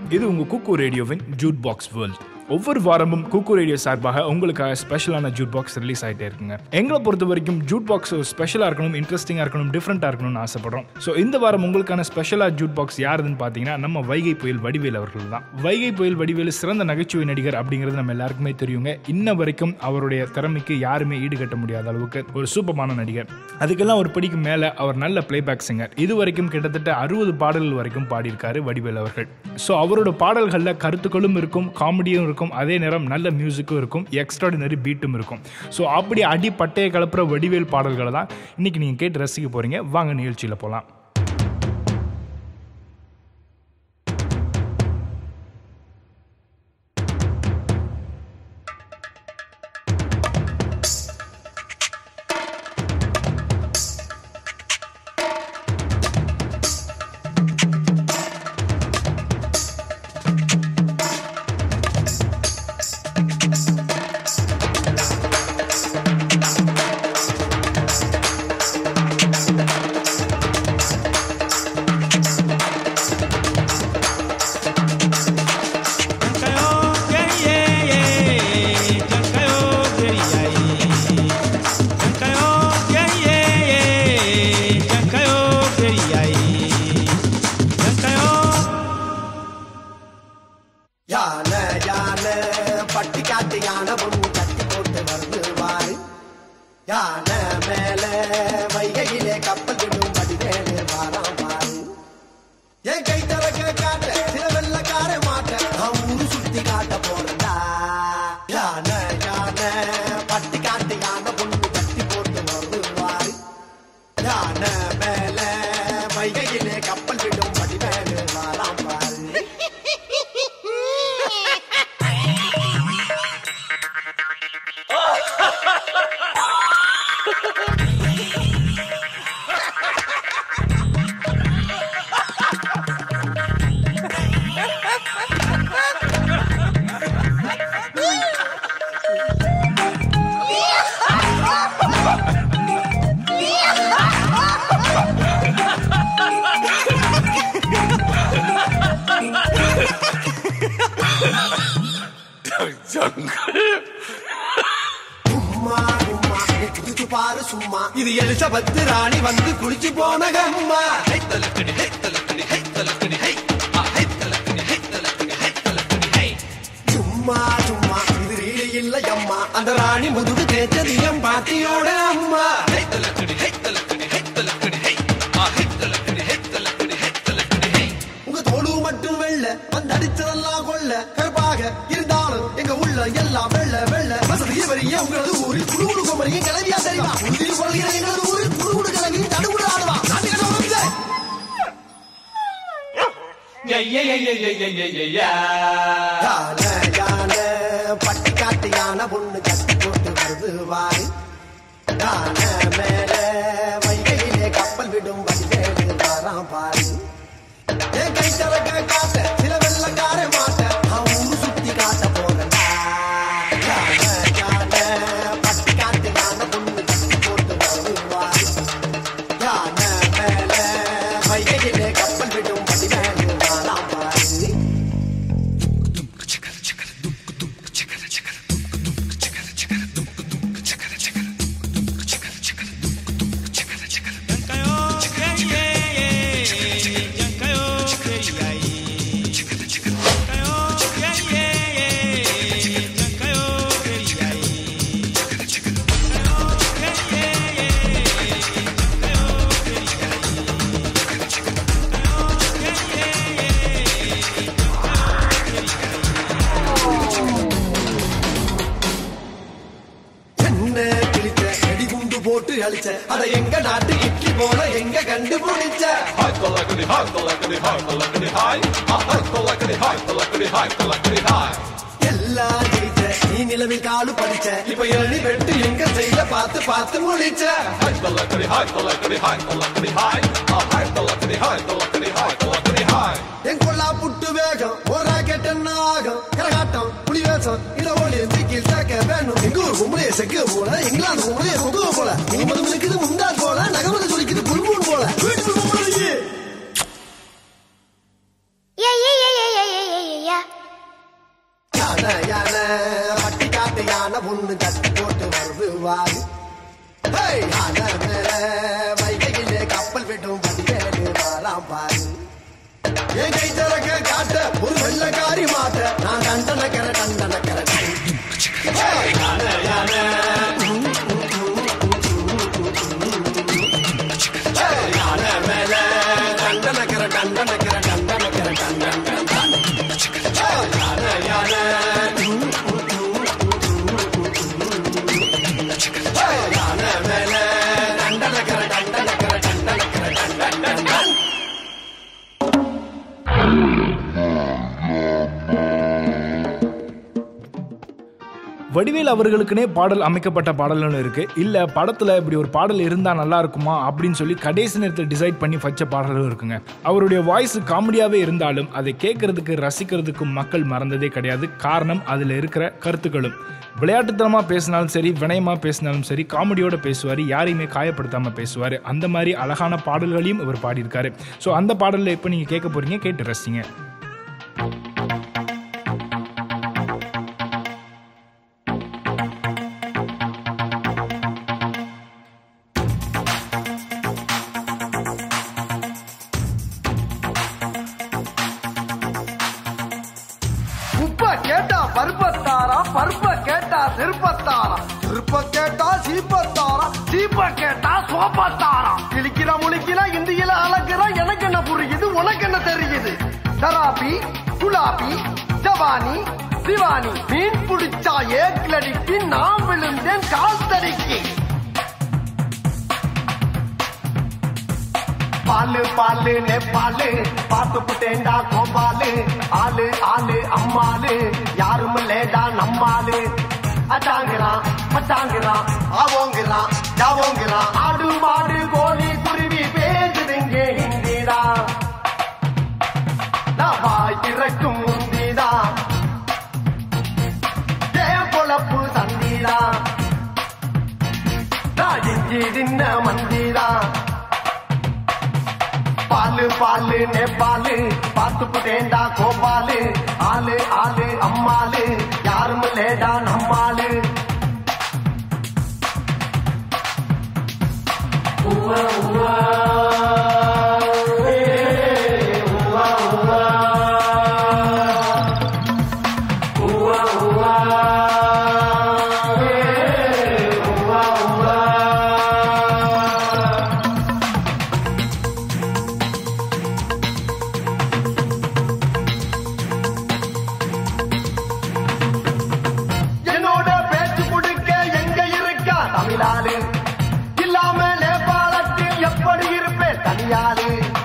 இது உங்க குக்கு ரேடியோவின் ஜூட் பாக்ஸ் வேர்ல்ட் ஒவ்வொரு வாரமும் குக்கு ரேடியோ சார்பாக உங்களுக்காக ஸ்பெஷலான ஜூட் பாக்ஸ் ரிலீஸ் ஆகிட்டே இருக்குங்க எங்களை பொறுத்த வரைக்கும் ஜூட் பாக்ஸ் ஸ்பெஷலாக இருக்கணும் இன்ட்ரெஸ்டிங்காக இருக்கணும் டிஃப்ரெண்ட்டாக இருக்கணும்னு ஆசைப்படுறோம் ஸோ இந்த வாரம் உங்களுக்கான ஸ்பெஷலாக ஜூட் பாக்ஸ் யாருன்னு பார்த்தீங்கன்னா நம்ம வைகை புயல் வடிவேல் அவர்கள் தான் வைகை புயல் வடிவேல் சிறந்த நகைச்சுவை நடிகர் அப்படிங்கிறது நம்ம எல்லாருக்குமே தெரியுங்க இன்ன வரைக்கும் அவருடைய திறமைக்கு யாருமே ஈடுகட்ட முடியாத அளவுக்கு ஒரு சூப்பமான நடிகர் அதுக்கெல்லாம் ஒரு படிக்கு மேலே அவர் நல்ல பிளேபேக் சிங்கர் இது வரைக்கும் கிட்டத்தட்ட அறுபது பாடல்கள் வரைக்கும் பாடியிருக்காரு வடிவேல் அவர்கள் ஸோ அவரோட பாடல்களில் கருத்துக்களும் இருக்கும் காமெடியும் இருக்கும் அதே நேரம் நல்ல மியூசிக்கும் இருக்கும் எக்ஸ்ட்ராடினரி பீட்டும் இருக்கும் ஸோ அப்படி அடி பட்டையை கலப்புற வடிவேல் பாடல்களை தான் இன்னைக்கு நீங்கள் கேட்டு ரசிக்க போறீங்க வாங்க நிகழ்ச்சியில் போகலாம் யானை யானை பட்டி காட்டு யானை பொண்ணு கட்டி போட்டு வருது வாரு யானை மேல வைகையிலே கப்பல் விடும் வடிவேலு வாராம் பாரு என் கை தரக்க காட்ட சில வெள்ளக்கார மாட்ட நான் ஊரு சுத்தி காட்ட போறேன்டா யானை யானை பட்டி காட்டு யானை பொண்ணு கட்டி போட்டு வருது வாரு யானை மேல வைகையிலே கப்பல் விடும் வடிவேலு வாராம் பாரு சும்மா சும்மா நீ குதிச்சு பாரு சும்மா இது எலிசபெத் ராணி வந்து குளிச்சு போன கம்மா சும்மா சும்மா இது ரீலி இல்ல அம்மா அந்த ராணி முதுகு தேய்ச்சது என் பாட்டியோட அம்மா உங்க தோடு மட்டும் வெள்ள வந்து அடிச்சதெல்லாம் கொள்ள கருப்பாக இருந்தாலும் எங்க உள்ள எல்லாம் வெள்ள வெள்ள வசதி வரிய உங்களது ஊரில் குடுகுடு குமரியும் கிளவியா தெரியுமா உயிர் குறைகிற எங்களது ஊரில் குடுகுடு கிளவியும் தடுகுடு ஆடுவா நாட்டுக்கு யானை யானை பட்டி காட்டு யானை பொண்ணு கட்டி போட்டு வருது வாய் யானை மேல வைகையிலே கப்பல் விடும் வடிவேலு வாராம் பாரு என் கை தரக்க காட்ட சில வெள்ளக்கார மாட்ட நான் ஊரு சுத்தி காட்ட போறேன்டா யானை யானை பட்டி காட்டு யானை பொண்ணு கட்டி போட்டு வருது வாய் யானை மேல வைகையிலே கப்பல் விடும் வடிவேலு வாராம் பாரு என்ன கிழிச்ச வெடிகுண்டு போட்டு அழிச்ச அத எங்க நாட்டு இட்லி போல எங்க கண்டுபிடிச்ச எல்லாம் ஜெயிச்ச நீ நிலவில் காலு படிச்ச இப்ப எழுதி வெட்டு எங்க செய்ய பார்த்து பார்த்து முடிச்ச என் கொல்லா புட்டு வேகம் ஒரு ராக்கெட் என்ன ஆகும் கரகாட்டம் புலி வேஷம் இத ஒளி சிக்கில் சேர்க்க வேணும் எங்க ஊர் பொம்பளைய செக்க போல இங்கிலாந்து பொம்பளைய கொக்குவ போல நீ மதம் இருக்குது முந்தா போல நகமது குளிக்குது புல்பூன் போல வீட்டு பொம்பளைக்கு Yeah, yeah, yeah, yeah, yeah, yeah, yeah, யானை யானை பட்டி காட்டு யானை ஒண்ணு கட்டி போட்டு வருது வாரு ஹேய், யானை மேல வைகையிலே கப்பல் விடும் வடிவேலு வாராம் பாரு என் கை திறக்க காட்ட ஒரு வெள்ளக்காரி மாட்ட நான் கண்டனக்கிற கண்டனக்கிற யானை யானை யானை மேல கண்டனக்கிற கண்டனக்கிற கண்டனக்கிற கண்டன் யானை யானை யானை மேல கண்டனக்கிற கண்டனக்கிற கண்டனக்கிற கண்டன் வடிவேல் அவர்களுக்குனே பாடல் அமைக்கப்பட்ட பாடல்கள் இருக்கு இல்ல படத்துல இப்படி ஒரு பாடல் இருந்தா நல்லா இருக்குமா அப்படின்னு சொல்லி கடைசி நேரத்தில் டிசைட் பண்ணி வச்ச பாடல்களும் இருக்குங்க அவருடைய வாய்ஸ் காமெடியாவே இருந்தாலும் அதை கேட்கறதுக்கு ரசிக்கிறதுக்கு மக்கள் மறந்ததே கிடையாது காரணம் அதுல இருக்கிற கருத்துக்களும் விளையாட்டுத்தனமா பேசினாலும் சரி வினயமா பேசினாலும் சரி காமெடியோட பேசுவார் யாரையுமே காயப்படுத்தாம பேசுவார் அந்த மாதிரி அழகான பாடல்களையும் இவர் பாடியிருக்காரு ஸோ அந்த பாடலில் இப்போ நீங்க கேட்க போறீங்க கேட்டு ரசிங்க உப்ப கேட்டா பருப்பத்தாரா பருப்ப கேட்டா திருப்பத்தாரா திருப்ப கேட்டா சீப்பத்தாரா சீப்ப கேட்டா சோப்பத்தாரா கிழிக்கிற முழிக்கிற இந்தியில அழகுற எனக்கு என்ன புரியுது உனக்கு என்ன தெரியுது சராபி குலாபி ஜவானி திவானி மீன் பிடிச்சா ஏக்லடிக்கு நான் விழுந்தேன் கால் தடிக்கு பாலு பாலு நெப்பாலு பார்த்து புட்டேண்டா கோபாலு ஆளு ஆளு அம்மாலு யாரும் லேடா நம்மாலு அச்சாங்கிறான் மச்சாங்கிறான் ஆவோங்கிறான் ஜாவோங்கிறான் ஆடு மாடு கோழி குருவி பேசுதுங்க ஹிந்திடா நான் வாய் திறக்கும் முந்திடா ஏன் பொழப்பு சந்திடா நான் இஞ்சி தின்ன மந்திடா பாலு பாலு நேபாளு பார்த்து புட்டேண்டா கோபாலு ஆளு ஆளு அம்மாளு யாரும் லேடா நம்மாளு என்னோட பேச்சு கொடுக்க எங்க இருக்கா தமிழாளு இல்லாம நேபாளத்தில் எப்படி இருப்பேன் தனியாளு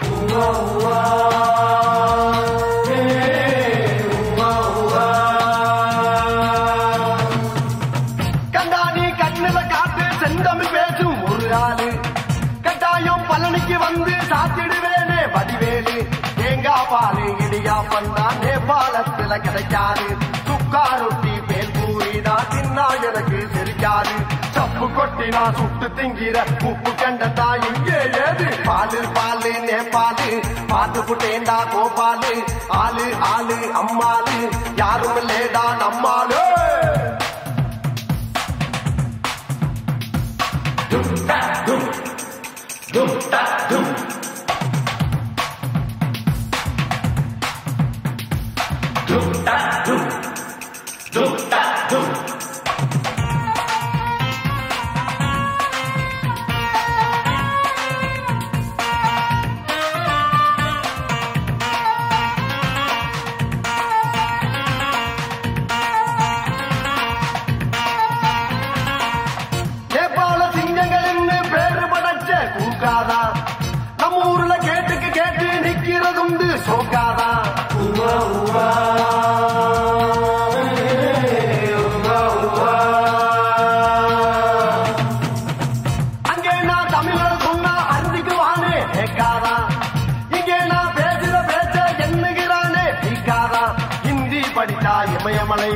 கண்டாணி கண்ணுல காத்து செந்தமிழ் பேசும் ஒரு ஆளு கட்டாயம் பழனிக்கு வந்து சாத்திடுவேனே வடிவேலு தேங்காய் பாலு இடியா பண்ணா நேபாளத்துல கிடைக்காது சுக்கா ரொட்டி மேல் பூரினா தின்னா எனக்கு தெரியாது சப்பு கொட்டினா சுட்டு திங்கிற உப்பு கண்டதா இங்கே ஏது பாலு பாலு நேபாளு பார்த்து புட்டேண்டா கோபாலு ஆளு ஆளு அம்மாளு யாரும் லேடா நம்மாளு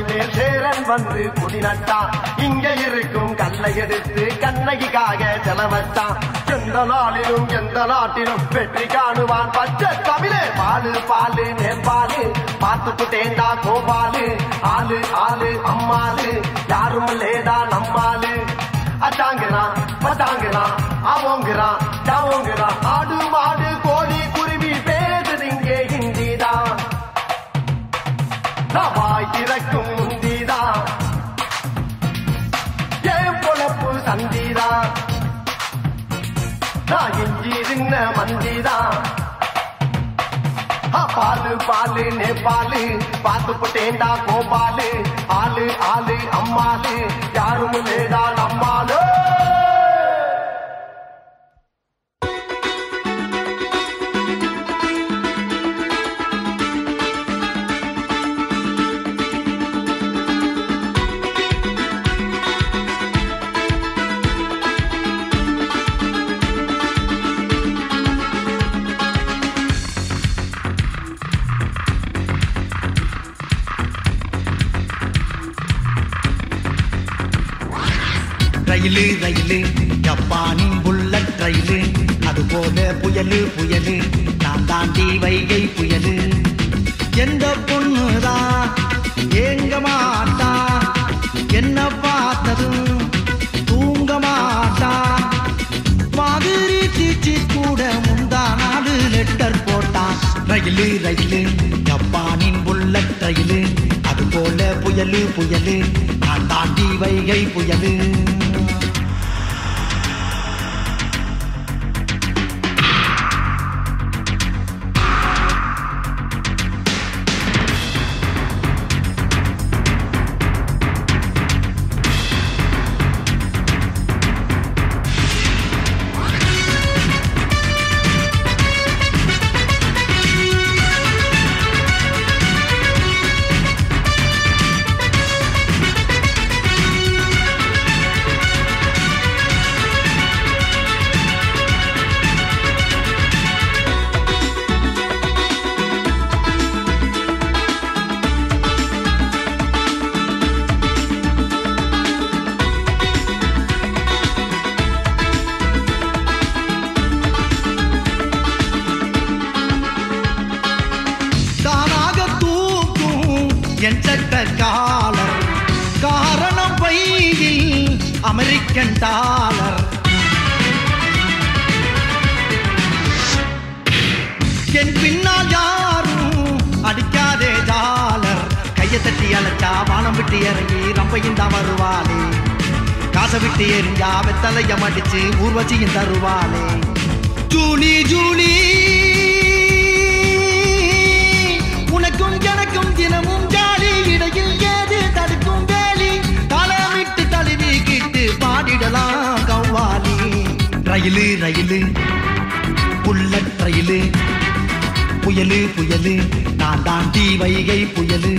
மண்ணிலே சேரன் வந்து குடி நட்டான் இங்க இருக்கும் கல்லை எடுத்து கண்ணகிக்காக செலவச்சான் எந்த நாளிலும் எந்த நாட்டிலும் வெற்றி காணுவான் பச்சை தமிழே பாலு பாலு நேர்பாலு பார்த்துட்டு தேண்டா கோபாலு ஆளு ஆளு அம்மாளு யாரும் லேடா நம்மாளு அச்சாங்கிறான் பச்சாங்கிறான் அவங்கிறான் ஜாவோங்கிறான் ஆடு மாடு கோழி குருவி பேசுறீங்க ஹிந்திதான் நான் வாய் திறக்கும் முந்திதான் ஏன் பொழப்பு சந்திதான் நான் இஞ்சி தின்ன மந்திதான் ஆ, பாலு பாலு நேபாளு பார்த்து போட்டேண்டா கோபாலு ஆளு ஆளு அம்மாளு யாரும் லேடா நம்மாலு ரயிலு ரயிலு ஜப்பானின் புல்லட் ரயிலு அதுபோல புயலு புயலு நான் தாண்டி வைகை புயலு எந்த பொண்ணுதான் ஏங்க மாட்டா என்ன பார்த்ததும் தூங்க மாட்டா மாதிரி தீச்சி கூட முந்தா நாடு லெட்டர் போட்டான் ரயிலு ரயிலு ஜப்பானின் புல்லட் ரயிலு அதுபோல புயலு புயலு நான் தாண்டி வைகை புயலு தானாக தூக்கும் என் சட்ட காலர் காரணம் பையில் அமெரிக்கன் டாலர் என் பின்னால் யாரும் அடிக்காதே ஜாலர் கையை தட்டி அழைச்சா வானம் விட்டு இறங்கி ரம்பையும் தான் வருவாளே காசை விட்டு எரிஞ்சா வெத்தலைய மடிச்சு ஊர்வசியும் தருவாளே ஜூலி ஜூலி உனக்கும் எனக்கும் தினமும் ஜாலி இடையில் ஏது தடுக்கும் வேலி தலமிட்டு தழுவிக்கிட்டு பாடிடலாம் கவ்வாலி ரயிலு ரயிலு புல்லட் ரயிலு புயலு புயலு நான் தாண்டி வைகை புயலு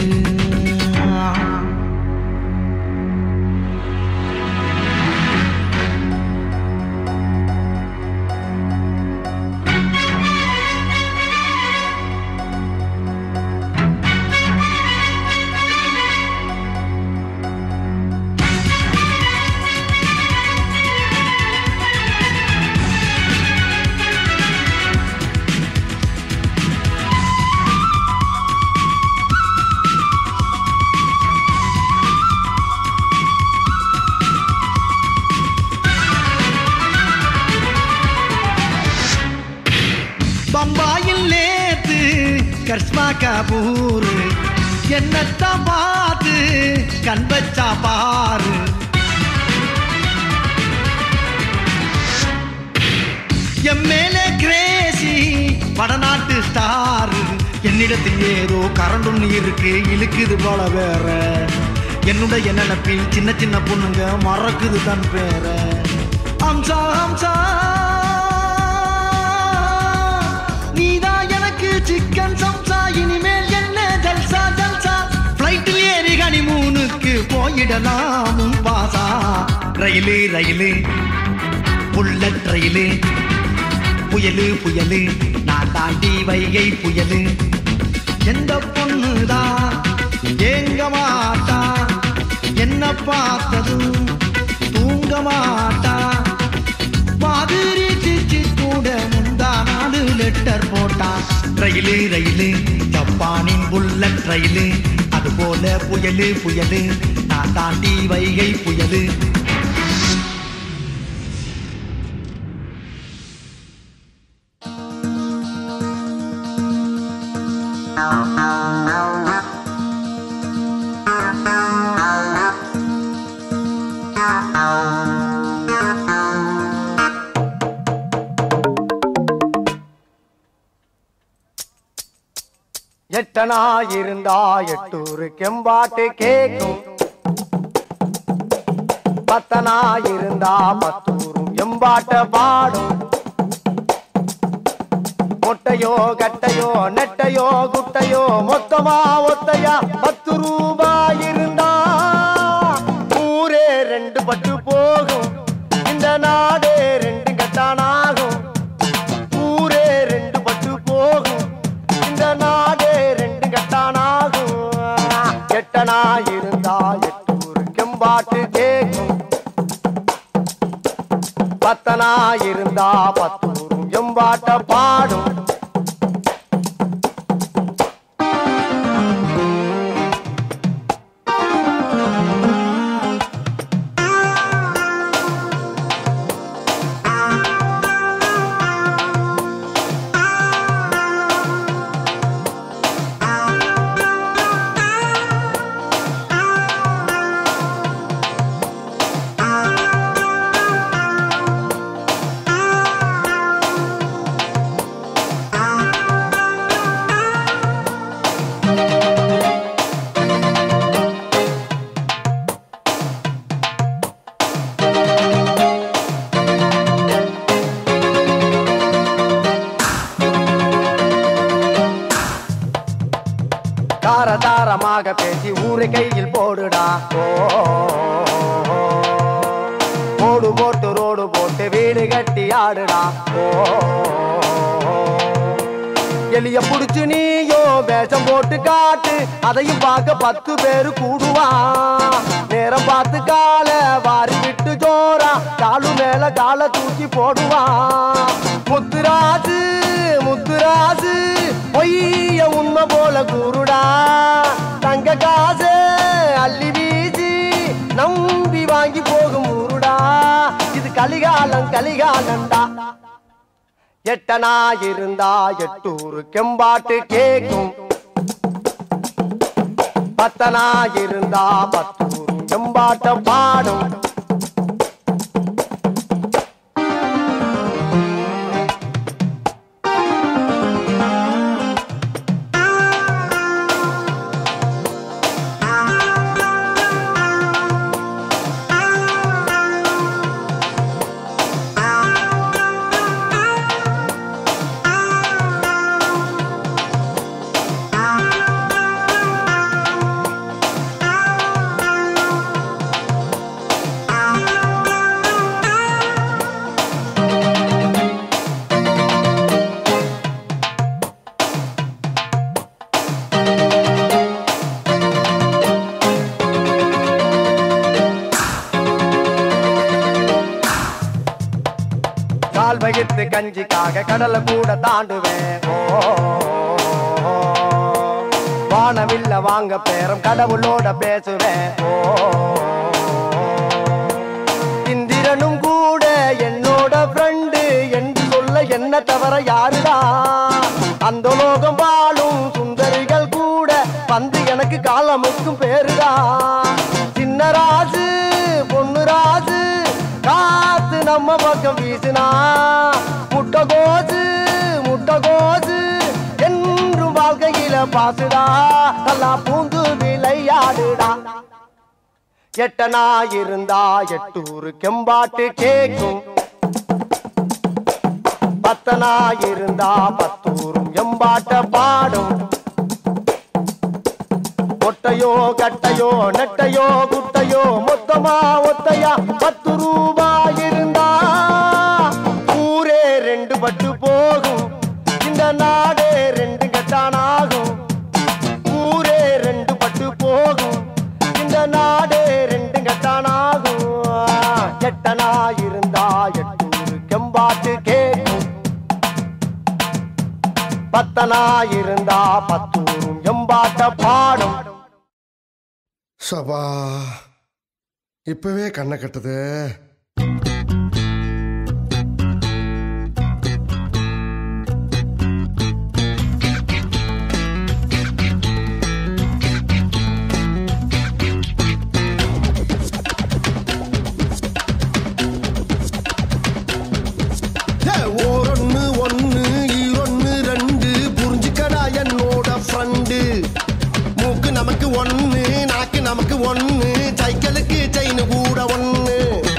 பம்பாயில் நேத்து கர்ஷ்மா கபூர் என்னத்தான் பார்த்து கண் வச்சா பாரு என் மேலே கிரேசி வடநாட்டு ஸ்டார் என்னிடத்தில் ஏதோ கரண்டும் இருக்கு இழுக்குது போல வேற என்னுடைய நினைப்பில் சின்ன சின்ன பொண்ணுங்க மறக்குது தன் பேர அம்சா அம்சா நீதான் எனக்கு சிக்கன் சம்சா இனிமேல் என்ன ஜல்சா ஜல்சா பிளைட்டில் ஏறி கனிமூனுக்கு போயிடலாம் பாசா ரயிலு ரயிலு புல்லட் ரயிலு புயலு புயலு நான் தாண்டி வைகை புயலு எந்த பொண்ணுதான் ஏங்க மாட்டா பார்த்ததும் தூங்க மாட்டா மாதிரி சிச்சி கூட முந்தா நாலு லெட்டர் போட்டான் ரயிலு ரயிலு ஜப்பானின் புல்லட் ரயிலு அது போல புயலு புயலு நான் தாண்டி வைகை புயலு எட்டனா இருந்தா எட்டூரு கெம்பாட்டு கேக்கும் பத்தனா இருந்தா பத்தூரும் எம்பாட்ட பாடும் மொட்டையோ கட்டையோ நெட்டையோ குட்டையோ மொத்தமா ஒத்தையா பத்து ரூபாய் இருந்தா ஊரே ரெண்டு பட்டு போகும் இந்த நாடே ரெண்டு கட்டானாகும் ஊரே ரெண்டு பட்டு போகும் இந்த நாடே ரெண்டு கட்டானாகும் எட்டனா இருந்தா எட்டூர் கெம்பாட்டு கேக்கும் பத்தனா இருந்தா பத்தூரும் எம்பாட்ட பாடும் தார தாரமாக பேசி ஊரை கையில் போடுடா ஓ ஓடு போட்டு ரோடு போட்டு வீடு கட்டி ஆடுடா ஓ எலிய புடிச்சு நீயோ வேஷம் போட்டு காட்டு அதையும் பார்க்க பத்து பேரு கூடுவான் நேரம் பார்த்து கால வாரி விட்டு ஜோரா காலு மேல கால தூக்கி போடுவான் முத்துராஜு முத்துராஜு பொய்ய உண்மை போல கூறுடா தங்க காசு அள்ளி வீசி நம்பி வாங்கி போகும் ஊருடா இது கலிகாலம் கலிகாலம்டா எட்டனா இருந்தா எட்டூரு கெம்பாட்டு கேக்கும் பத்தனா இருந்தா பத்தூரு எம்பாட்ட பாடும் கால் வகித்து கஞ்சிக்காக கடலை கூட தாண்டுவேன் ஓ வானவில்ல வாங்க பேரம் கடவுளோட பேசுவேன் ஓ இந்திரனும் கூட என்னோட ஃப்ரெண்டு என்று சொல்ல என்ன தவிர யாருடா அந்த லோகம் வாழும் சுந்தரிகள் கூட வந்து எனக்கு காலமுக்கும் பேருடா சின்ன ராஜு பொண்ணு ராஜு காத்து நம்ம பக்கம் வீசுனா முட்டை கோசு முட்டை கோசு என்றும் வாழ்க்கையில பாசுடா நல்லா பூந்து விளையாடுடா எட்டனா இருந்தா எட்டூரு கெம்பாட்டு கேக்கும் பத்தனா இருந்தா பத்தூரும் எம்பாட்ட பாடும் ஒட்டையோ கட்டையோ நெட்டையோ குட்டையோ மொத்தமா ஒத்தையா பத்து ரூபாய் இருந்தா ஊரே ரெண்டு பட்டு போகும் இந்த நாடே ரெண்டு கட்டானாகும் ஊரே ரெண்டு பட்டு போகும் இந்த நாடே ரெண்டு எட்டனாகும் எட்டனா இருந்தா எட்டூரு கெம்பாட்டு கேட்கும் பத்தனா இருந்தா பத்தூரும் எம்பாட்ட பாடும் சபா இப்பவே கண்ணை கட்டுது ஓரொன்னு ஒன்னு ஈரொன்னு ரெண்டு புரிஞ்சுக்கடா என்னோட ஃப்ரெண்டு மூக்கு நமக்கு ஒன்னு நாக்கு நமக்கு ஒன்னு சைக்கிளுக்கு செயின் கூட ஒன்னு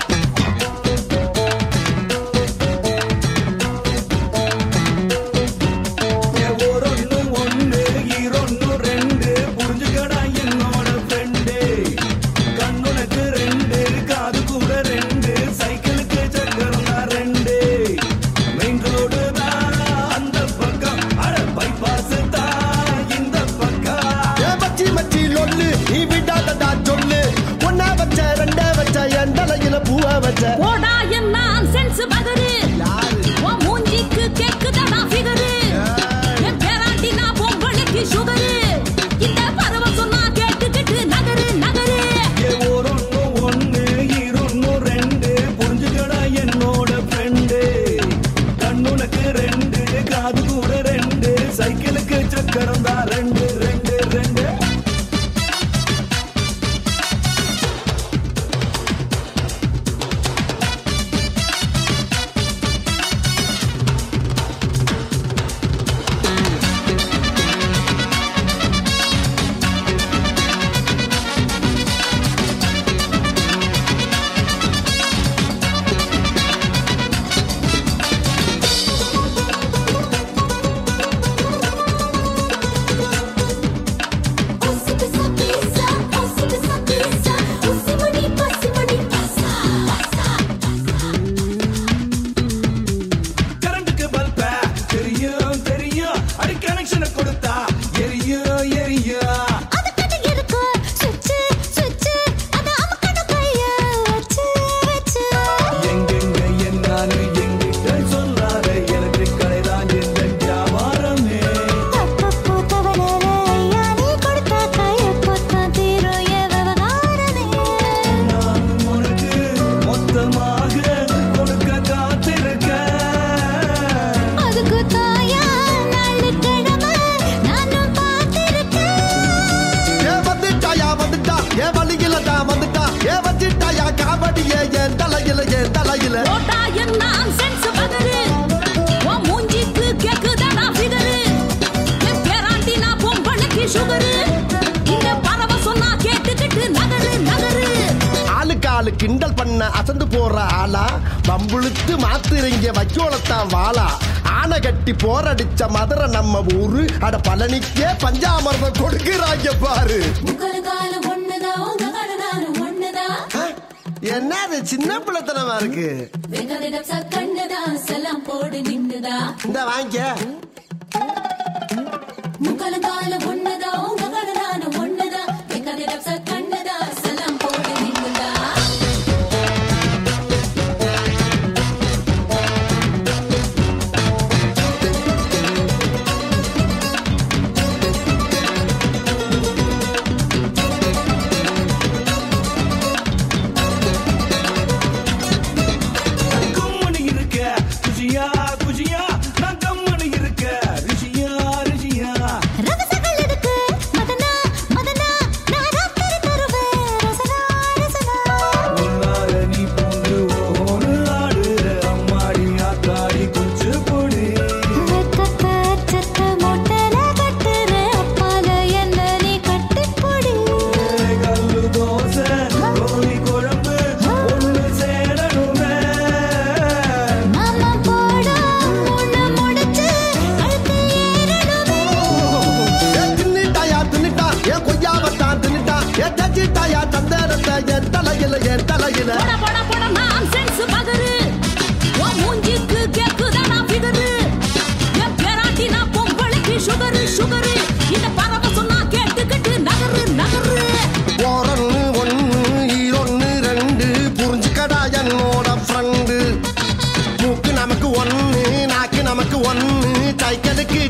ஒரொன்னு ஒண்ணு ஈரொன்னு ரெண்டு புரிஞ்சுக்கடா என்னோட ஃப்ரெண்டு கண்ணுனக்கு ரெண்டு காது கூட ரெண்டு சைக்கிளுக்கு சக்கரம் தான் ரெண்டு மெயின் ரோடு தான் அந்த பக்கம் அட பைபாஸ் தான் இந்த பக்கம் ஏ மச்சி மச்சி லொல்லு நீ விடாதடா சொல்லு ஒன்னா வச்ச ரெண்டா வச்ச என் தலையில பூவ வச்ச போடா என்ன சென்ஸ் பகரு உன் மூஞ்சிக்கு கேக்குதடா ஃபிகரு என் பேராண்டி நான் பொம்பளைக்கு சுகரு இந்த பறவை சொன்னா கேட்டுக்கிட்டு நகரு நகரு ஏ ஒரொன்னு ஒண்ணு ஈரொன்னு ரெண்டு புரிஞ்சுக்கடா என்னோட ஃப்ரெண்டு கண்ணுனக்கு ரெண்டு காது கூட ரெண்டு சைக்கிளுக்கு சக்கரம் தான் ரெண்டு ரெண்டு ரெண்டு கரண்ட்டுக்கு பல்ப தெரியும் தெரியும் அடி கனெக்ஷனை கொடுத்தா எரியும் எரியும் எங்கெங்க என்னான்னு எங்கிட்ட சொல்லாத எனக்கு கடைதான் எந்த வியாபாரமே நான் உனக்கு மொத்தமாக கொடுக்க காத்திருக்கேன் ஏ வந்துட்டாயா வந்துட்டா ஏ வழியில தான் வந்துட்டா ஏ வச்சிட்டாயா காவடியே என் தலையில என் தலையில போடா என்ன சென்ஸ் பகரு உன் மூஞ்சிக்கு கேக்குதடா ஃபிகரு என் பேராண்டி நான் பொம்பளைக்கு சுகரு இந்த பறவை சொன்னா கேட்டுக்கிட்டு நகரு நகரு ஆளுக்கு ஆளு கிண்டல் பண்ண அசந்து போற ஆளா வம்புழுத்து மாத்திரங்க வைக்கோலத்தான் வாளா ஆனை கட்டி போரடிச்ச மதுரை நம்ம ஊரு அட பழனிக்கே பஞ்சாமிர்தம் கொடுக்குறாங்க பாரு என்னது சின்ன பிள்ளைத்தனமா இருக்கு போடு நின்னுதா இந்த வாங்கிக்க முக்கலங்கால ஒண்ணுதா உங்க கடனான ஒண்ணுதா வெங்கதிரப்ச கண்ணுதா சலம் போடு நின்னுதா கும்மனு இருக்க குஷியா குஷியா நான் கம்மனு இருக்க ரிஷியா ரிஷியா ரகசகள் இருக்கு மதனா மதனா நான் ராத்திரி தருவேன் ரசனா ரசனா உன்னால நீ பூண்டு ஒரு ஆடுற அம்மாடி ஆத்தாடி குச்சு பொடி வெக்கத்த சத்த மொட்டல கட்டுற அப்பால என்ன நீ கட்டிப்பொடி கல்லு தோசை கோழி குழம்பு ஒண்ணு சேரணுமே மாமா போடா முன்ன முடிச்சு கழுத்து ஏறணுமே ஏ தின்னுட்டாயா தின்னுட்டா ஏ கொய்யாவத்தான் தின்னுட்டா ஏ தச்சிட்டாயா தந்தரத்தை என் தலையில என் தலையில போட போட போட நான் சென்ஸ் பகரு உன் மூஞ்சிக்கு கேக்குதடா ஃபிகரு என் பேராட்டி நான் பொம்பளைக்கு சுகரு சுகரு இந்த பறவை சொன்னா கேட்டுக்கிட்டு நகரு நகரு ஓரொன்னு ஒன்னு ஈரொன்னு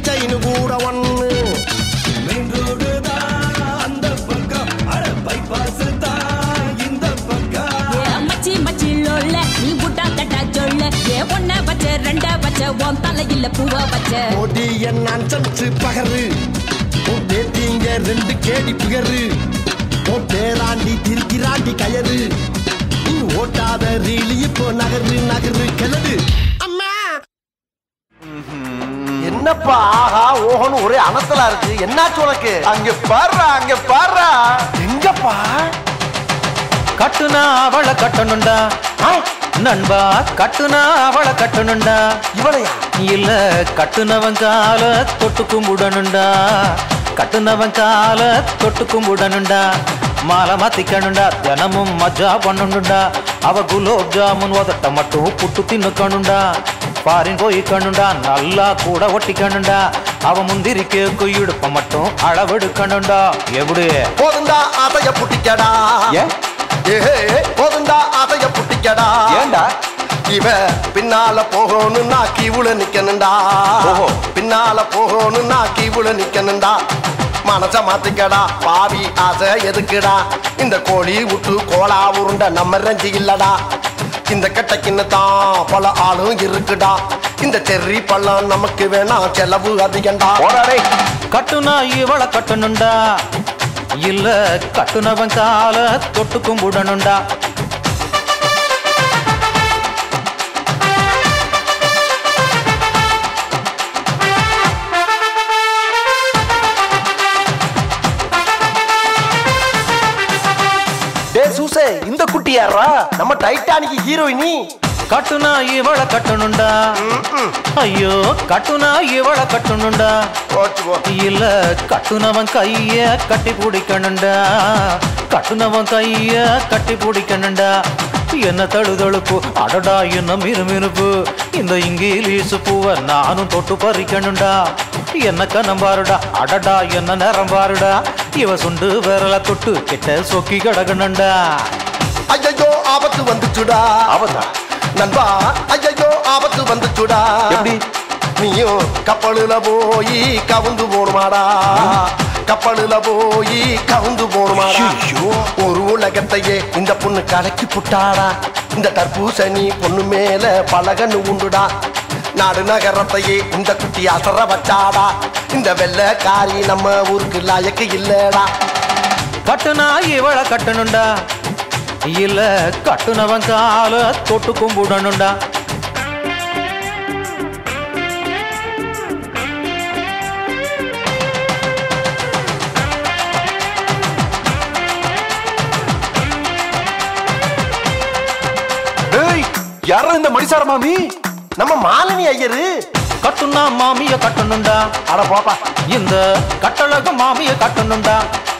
செயின் கூட ஒண்ணு மெயின் ரோடு தான் அந்த பக்கம் அட பைபாஸ் தான் இந்த பக்கம் ஏ மச்சி மச்சி லோல்ல நீ புட்டா கட்டா சொல்ல ஏ ஒன்ன வச்ச ரெண்ட வச்ச உன் தலையில பூவ வச்ச ஓடி என் அஞ்சன்ஸ் பகரு உன் பேத்திங்க ரெண்டு கேடி புகரு உன் பேராண்டி திருக்கிறாண்டி கயறு நீ ஓட்டாத ரீலி இப்போ நகரு நகரு கிளறு அம்மா என்னப்பா ஆஹா ஓஹோன்னு ஒரே அனத்தலா இருக்கு என்னாச்சு உனக்கு அங்க பாடுறா அங்க பாடுறா எங்கப்பா கட்டுனா அவளை கட்டணுண்டா நண்பா கட்டுனா அவளை கட்டணுண்டா இவளையா இல்ல கட்டுனவன் கால தொட்டு கும்பிடணுண்டா கட்டுனவன் கால தொட்டு கும்பிடணுண்டா மாலை மாத்திக்கணுண்டா தினமும் மஜா பண்ணணுண்டா அவ குலோப் ஜாமுன் உதட்ட மட்டும் புட்டு தின்னுக்கணுண்டா பாரின் போய்க்கணுண்டா நல்லா கூட ஒட்டிக்கணுண்டா அவ முந்திரி கேக்கு இடுப்ப மட்டும் அளவெடுக்கணுண்டா எப்படி போதுண்டா ஆசைய புட்டிக்கடா ஏன் ஏஹே போதுண்டா ஆசைய புட்டிக்கடா ஏன்டா இவ பின்னால போகணும்னா கீவுல நிக்கணும்டா ஓஹோ. பின்னால போகணும்னா கீவுல நிக்கணும்டா மனச மாத்திக்கடா பாவி ஆசை எதுக்குடா இந்த கோழி விட்டு கோலா உருண்ட நம்ம ரஞ்சி இல்லடா இந்த கட்டைக்குன்னு தான் பல ஆளும் இருக்குடா இந்த செர்ரி பழம் நமக்கு வேணாம் செலவு அதிகண்டா போராடே கட்டுனா இவளை கட்டணுண்டா இல்ல கட்டுனவன் கால தொட்டு கும்பிடணுண்டா டே சூசே இந்த குட்டி யாரா நம்ம டைட்டானிக் ஹீரோயினி கட்டுனா இவளை கட்டணுண்டா ஐயோ கட்டுனா இவளை கட்டணுண்டா போச்சு போ இல்ல கட்டுனவன் கைய கட்டி பிடிக்கணுண்டா கட்டுனவன் கைய கட்டி பிடிக்கணுண்டா என்ன தழுதழுப்பு அடடா என்ன மினுமினுப்பு இந்த இங்கிலீஷ் பூவை நானும் தொட்டு பறிக்கணுண்டா என்ன கண்ணம் பாருடா அடடா என்ன நேரம் பாருடா இவ சுண்டு விரல தொட்டு கிட்ட சொக்கி கிடக்கணுண்டா ஐயோ ஆபத்து வந்துச்சுடா ஆபத்தா நண்பா ஐயோ ஆபத்து வந்துச்சுடா எப்படி? நீயும் கப்பலுல போய் கவுந்து போணுமாடா கப்பலுல போய் கவுந்து போணுமாடா ஒரு உலகத்தையே இந்த பொண்ணு கலக்கி புட்டாடா இந்த தர்பூசணி பொண்ணு மேல பலகன்னு உண்டுடா நாடு நகரத்தையே இந்த குட்டி அசர வச்சாடா இந்த வெள்ளைக்காரி நம்ம ஊருக்கு லாயக்கு இல்லடா கட்டுனா இவளை கட்டணுண்டா இல்ல கட்டுனவன் கால தொட்டு கும்பிடணுண்டா ஏய் யாரா இந்த மடிசார மாமி நம்ம மாலினி ஐயரு கட்டுனா மாமிய கட்டணுண்டா அட போப்பா இந்த கட்டழக மாமிய கட்டணுண்டா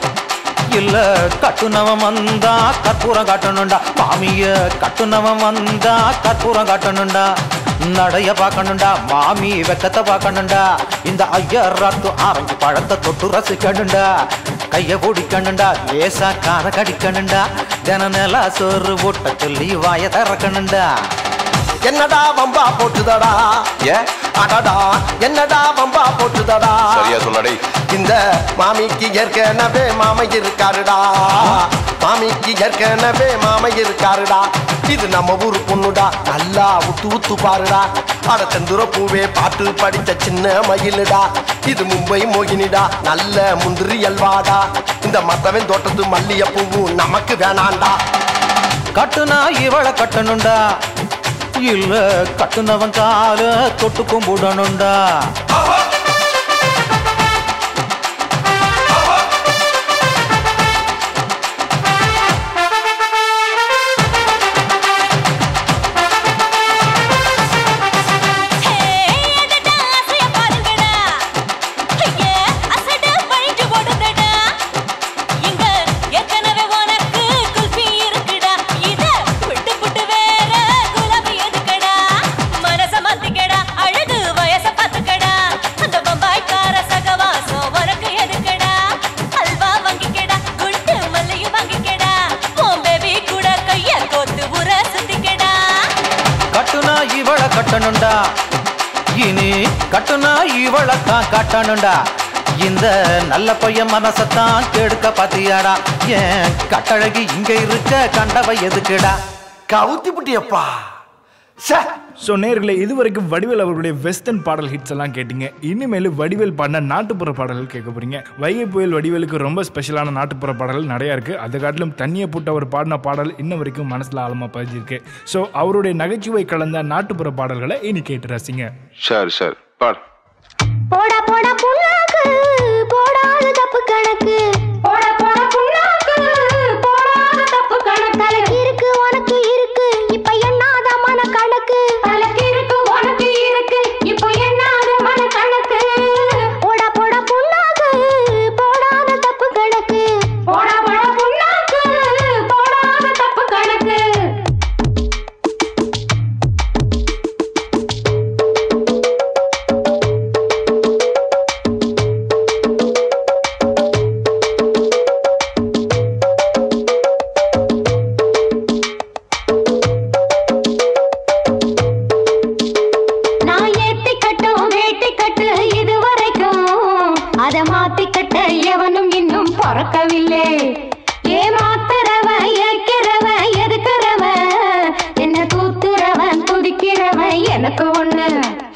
இல்ல கட்டுனவன் வந்தா கற்பூரம் காட்டணுண்டா மாமிய கட்டுனவன் வந்தா கற்பூரம் காட்டணுண்டா நடைய பார்க்கணுண்டா மாமி வெக்கத்தை பார்க்கணுண்டா இந்த ஐயராத்து ஆரஞ்சு பழத்தை தொட்டு ரசிக்கணுண்டா கைய பிடிக்கணுண்டா லேசா கார கடிக்கணுண்டா தின நில சோறு ஊட்ட சொல்லி வாய திறக்கணுண்டா என்னடா வம்பா போட்டுதடா ஏ அடடா என்னடா வம்பா போட்டுதடா சரியா சொல்லடே இந்த மாமிக்கு ஏற்கனவே மாமை இருக்காருடா மாமிக்கு ஏற்கனவே மாமை இருக்காருடா இது நம்ம ஊரு பொண்ணுடா நல்லா உத்து உத்து பாருடா அட செந்துர பூவே பாட்டு படித்த சின்ன மயிலுடா இது மும்பை மோகினிடா நல்ல முந்திரி அல்வாடா இந்த மத்தவன் தோட்டத்து மல்லிய பூவும் நமக்கு வேணாண்டா கட்டுனா இவளை கட்டணுண்டா இல்ல கட்டுனவன் கால தொட்டு கும்பிடணுண்டா கட்டுனா இவளை கட்டணுண்டா இனி கட்டுனா இவளைத்தான் கட்டணும்டா இந்த நல்ல பையன் மனசத்தான் கெடுக்க பாத்தியாடா ஏன் கட்டழகி இங்க இருக்க கண்டவ எதுக்குடா கவுத்தி புட்டியப்பா சே ஸோ நேர்களே இதுவரைக்கும் வடிவேல் அவர்களுடைய வெஸ்டர்ன் பாடல் ஹிட்ஸ் எல்லாம் கேட்டீங்க இனிமேல் வடிவேல் பாடின நாட்டுப்புற பாடல்கள் கேட்க போறீங்க வைகை புயல் வடிவேலுக்கு ரொம்ப ஸ்பெஷலான நாட்டுப்புற பாடல்கள் நிறைய இருக்கு அதை காட்டிலும் தண்ணியை போட்டு அவர் பாடின பாடல் இன்ன வரைக்கும் மனசுல ஆழமா பதிஞ்சிருக்கு ஸோ அவருடைய நகைச்சுவை கலந்த நாட்டுப்புற பாடல்களை இனி கேட்டு ரசிங்க சரி சரி பாடு போடா போடா புண்ணாக்கு போடாத தப்பு கணக்கு போடா போடா புண்ணாக்கு போடாத தப்பு கணக்கு தலைக்கு இருக்கு உனக்கு இருக்கு இப்ப என்னாத மன கணக்கு தலைக்கு இருக்கு உனக்கு இருக்கு இப்ப என்னாத மன கணக்கு போடா போடா புண்ணாக்கு போடாத தப்பு கணக்கு போடா போடா புண்ணாக்கு போடாத தப்பு கணக்கு நான் ஏத்தி கட்டும் வேட்டி கட்டு இது வரைக்கும் அத மாத்தி கட்ட எவனும் இன்னும் பிறக்கவில்லை ஏமாத்துறவன் ஏக்கிறவன் எதுக்குறவன் என்ன தூத்துறவன் துடிக்கிறவன் எனக்கு ஒண்ணு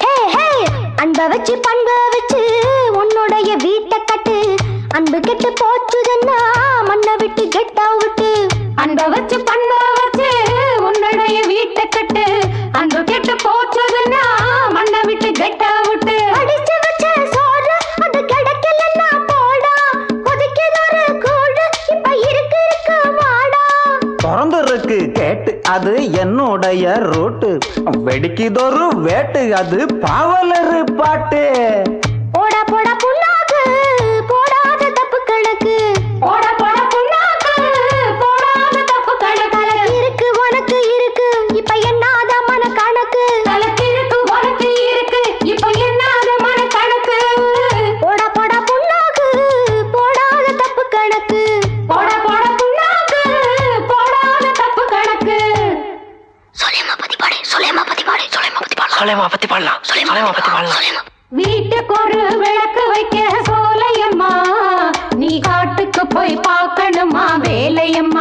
அன்ப வச்சு பண்ப வச்சு உன்னுடைய வீட்டை கட்டு அன்பு கெட்டு போச்சுதுன்னா மண்ணை விட்டு கெட்டா விட்டு அன்ப வச்சு பண்ப வச்சு உன்னுடைய வீட்டை கட்டு அன்பு கெட்டு போச்சுதுன்னா மண்ணை விட்டு கெட்டா விட்டு அடிச்சு வச்ச சோறு அது கிடைக்கலன்னா போடா கொதிக்கிறொரு கூடு இப்ப இருக்கு இருக்கு வாடா திறந்துருக்கு கேட்டு அது என்னுடைய ரூட்டு வெடிக்குதொரு வேட்டு அது பாவலரு பாட்டு போடா போடா புண்ணாக்கு போடாத தப்பு கணக்கு போடா போடா புண்ணாக்கு போடாத தப்பு கணக்கு இருக்கு உனக்கு இருக்கு இப்ப என்னாத மன கணக்கு தலைக்கு இருக்கு உனக்கு இருக்கு இப்ப என்னாத மன கணக்கு போடா போடா புண்ணாக்கு போடாத தப்பு கணக்கு போடா போடா புண்ணாக்கு போடாத தப்பு கணக்கு சொல்லேமா பத்தி பாடு சொல்லேமா பத்தி பாடு சொல்லேமா பத்தி பாடு சொல்லேமா பத்தி பாடலாம் சொல்லேமா பத்தி பாடலாம் வீட்டுக்கு ஒரு விளக்கு வைக்க சோலையம்மா நீ காட்டுக்கு போய் பார்க்கணுமா வேலையம்மா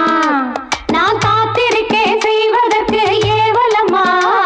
நான் காத்திருக்கேன் செய்வதற்கு ஏவலம்மா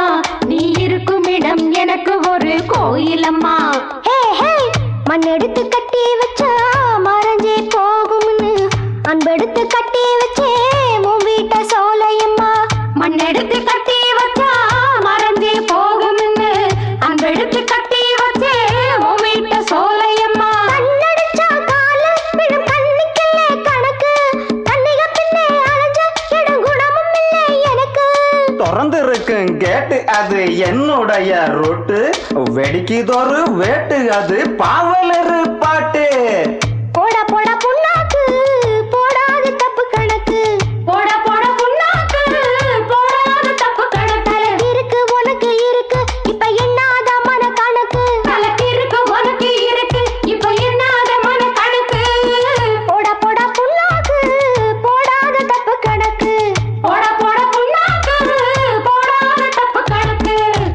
நீ இருக்கும் இடம் எனக்கு ஒரு கோயிலம்மா ஹே ஹே மண் எடுத்து கட்டி வச்சா மறைஞ்சே போகும்னு அன்பெடுத்து கட்டி வச்சே உன் வீட்ட சோலையம்மா மண் எடுத்து கட்டி வச்சா மறைஞ்சே போகும்னு அன்பெடுத்து கட்டி வச்சே உன் வீட்ட சோலையம்மா கண்ணடிச்சா கால விழும் கண்ணுக்கில்லே கணக்கு கண்ணிக பின்னே அலைஞ்ச இடம் குணமும் இல்லை எனக்கு திறந்துருக்கு கேட்டு அது என்னுடைய ரூட்டு வெடிக்குதொரு வேட்டு அது பாவலரு பாட்டு போடா போடா புண்ணாக்கு போடாத தப்பு கணக்கு போடா போடா புண்ணாக்கு போடாத தப்பு கணக்கு இருக்கு உனக்கு இருக்கு இப்ப என்னாத மன கணக்கு தலைக்கு இருக்கு உனக்கு இருக்கு இப்ப என்னாத மன கணக்கு போடா போடா புண்ணாக்கு போடாத தப்பு கணக்கு போடா போடா புண்ணாக்கு போடாத தப்பு கணக்கு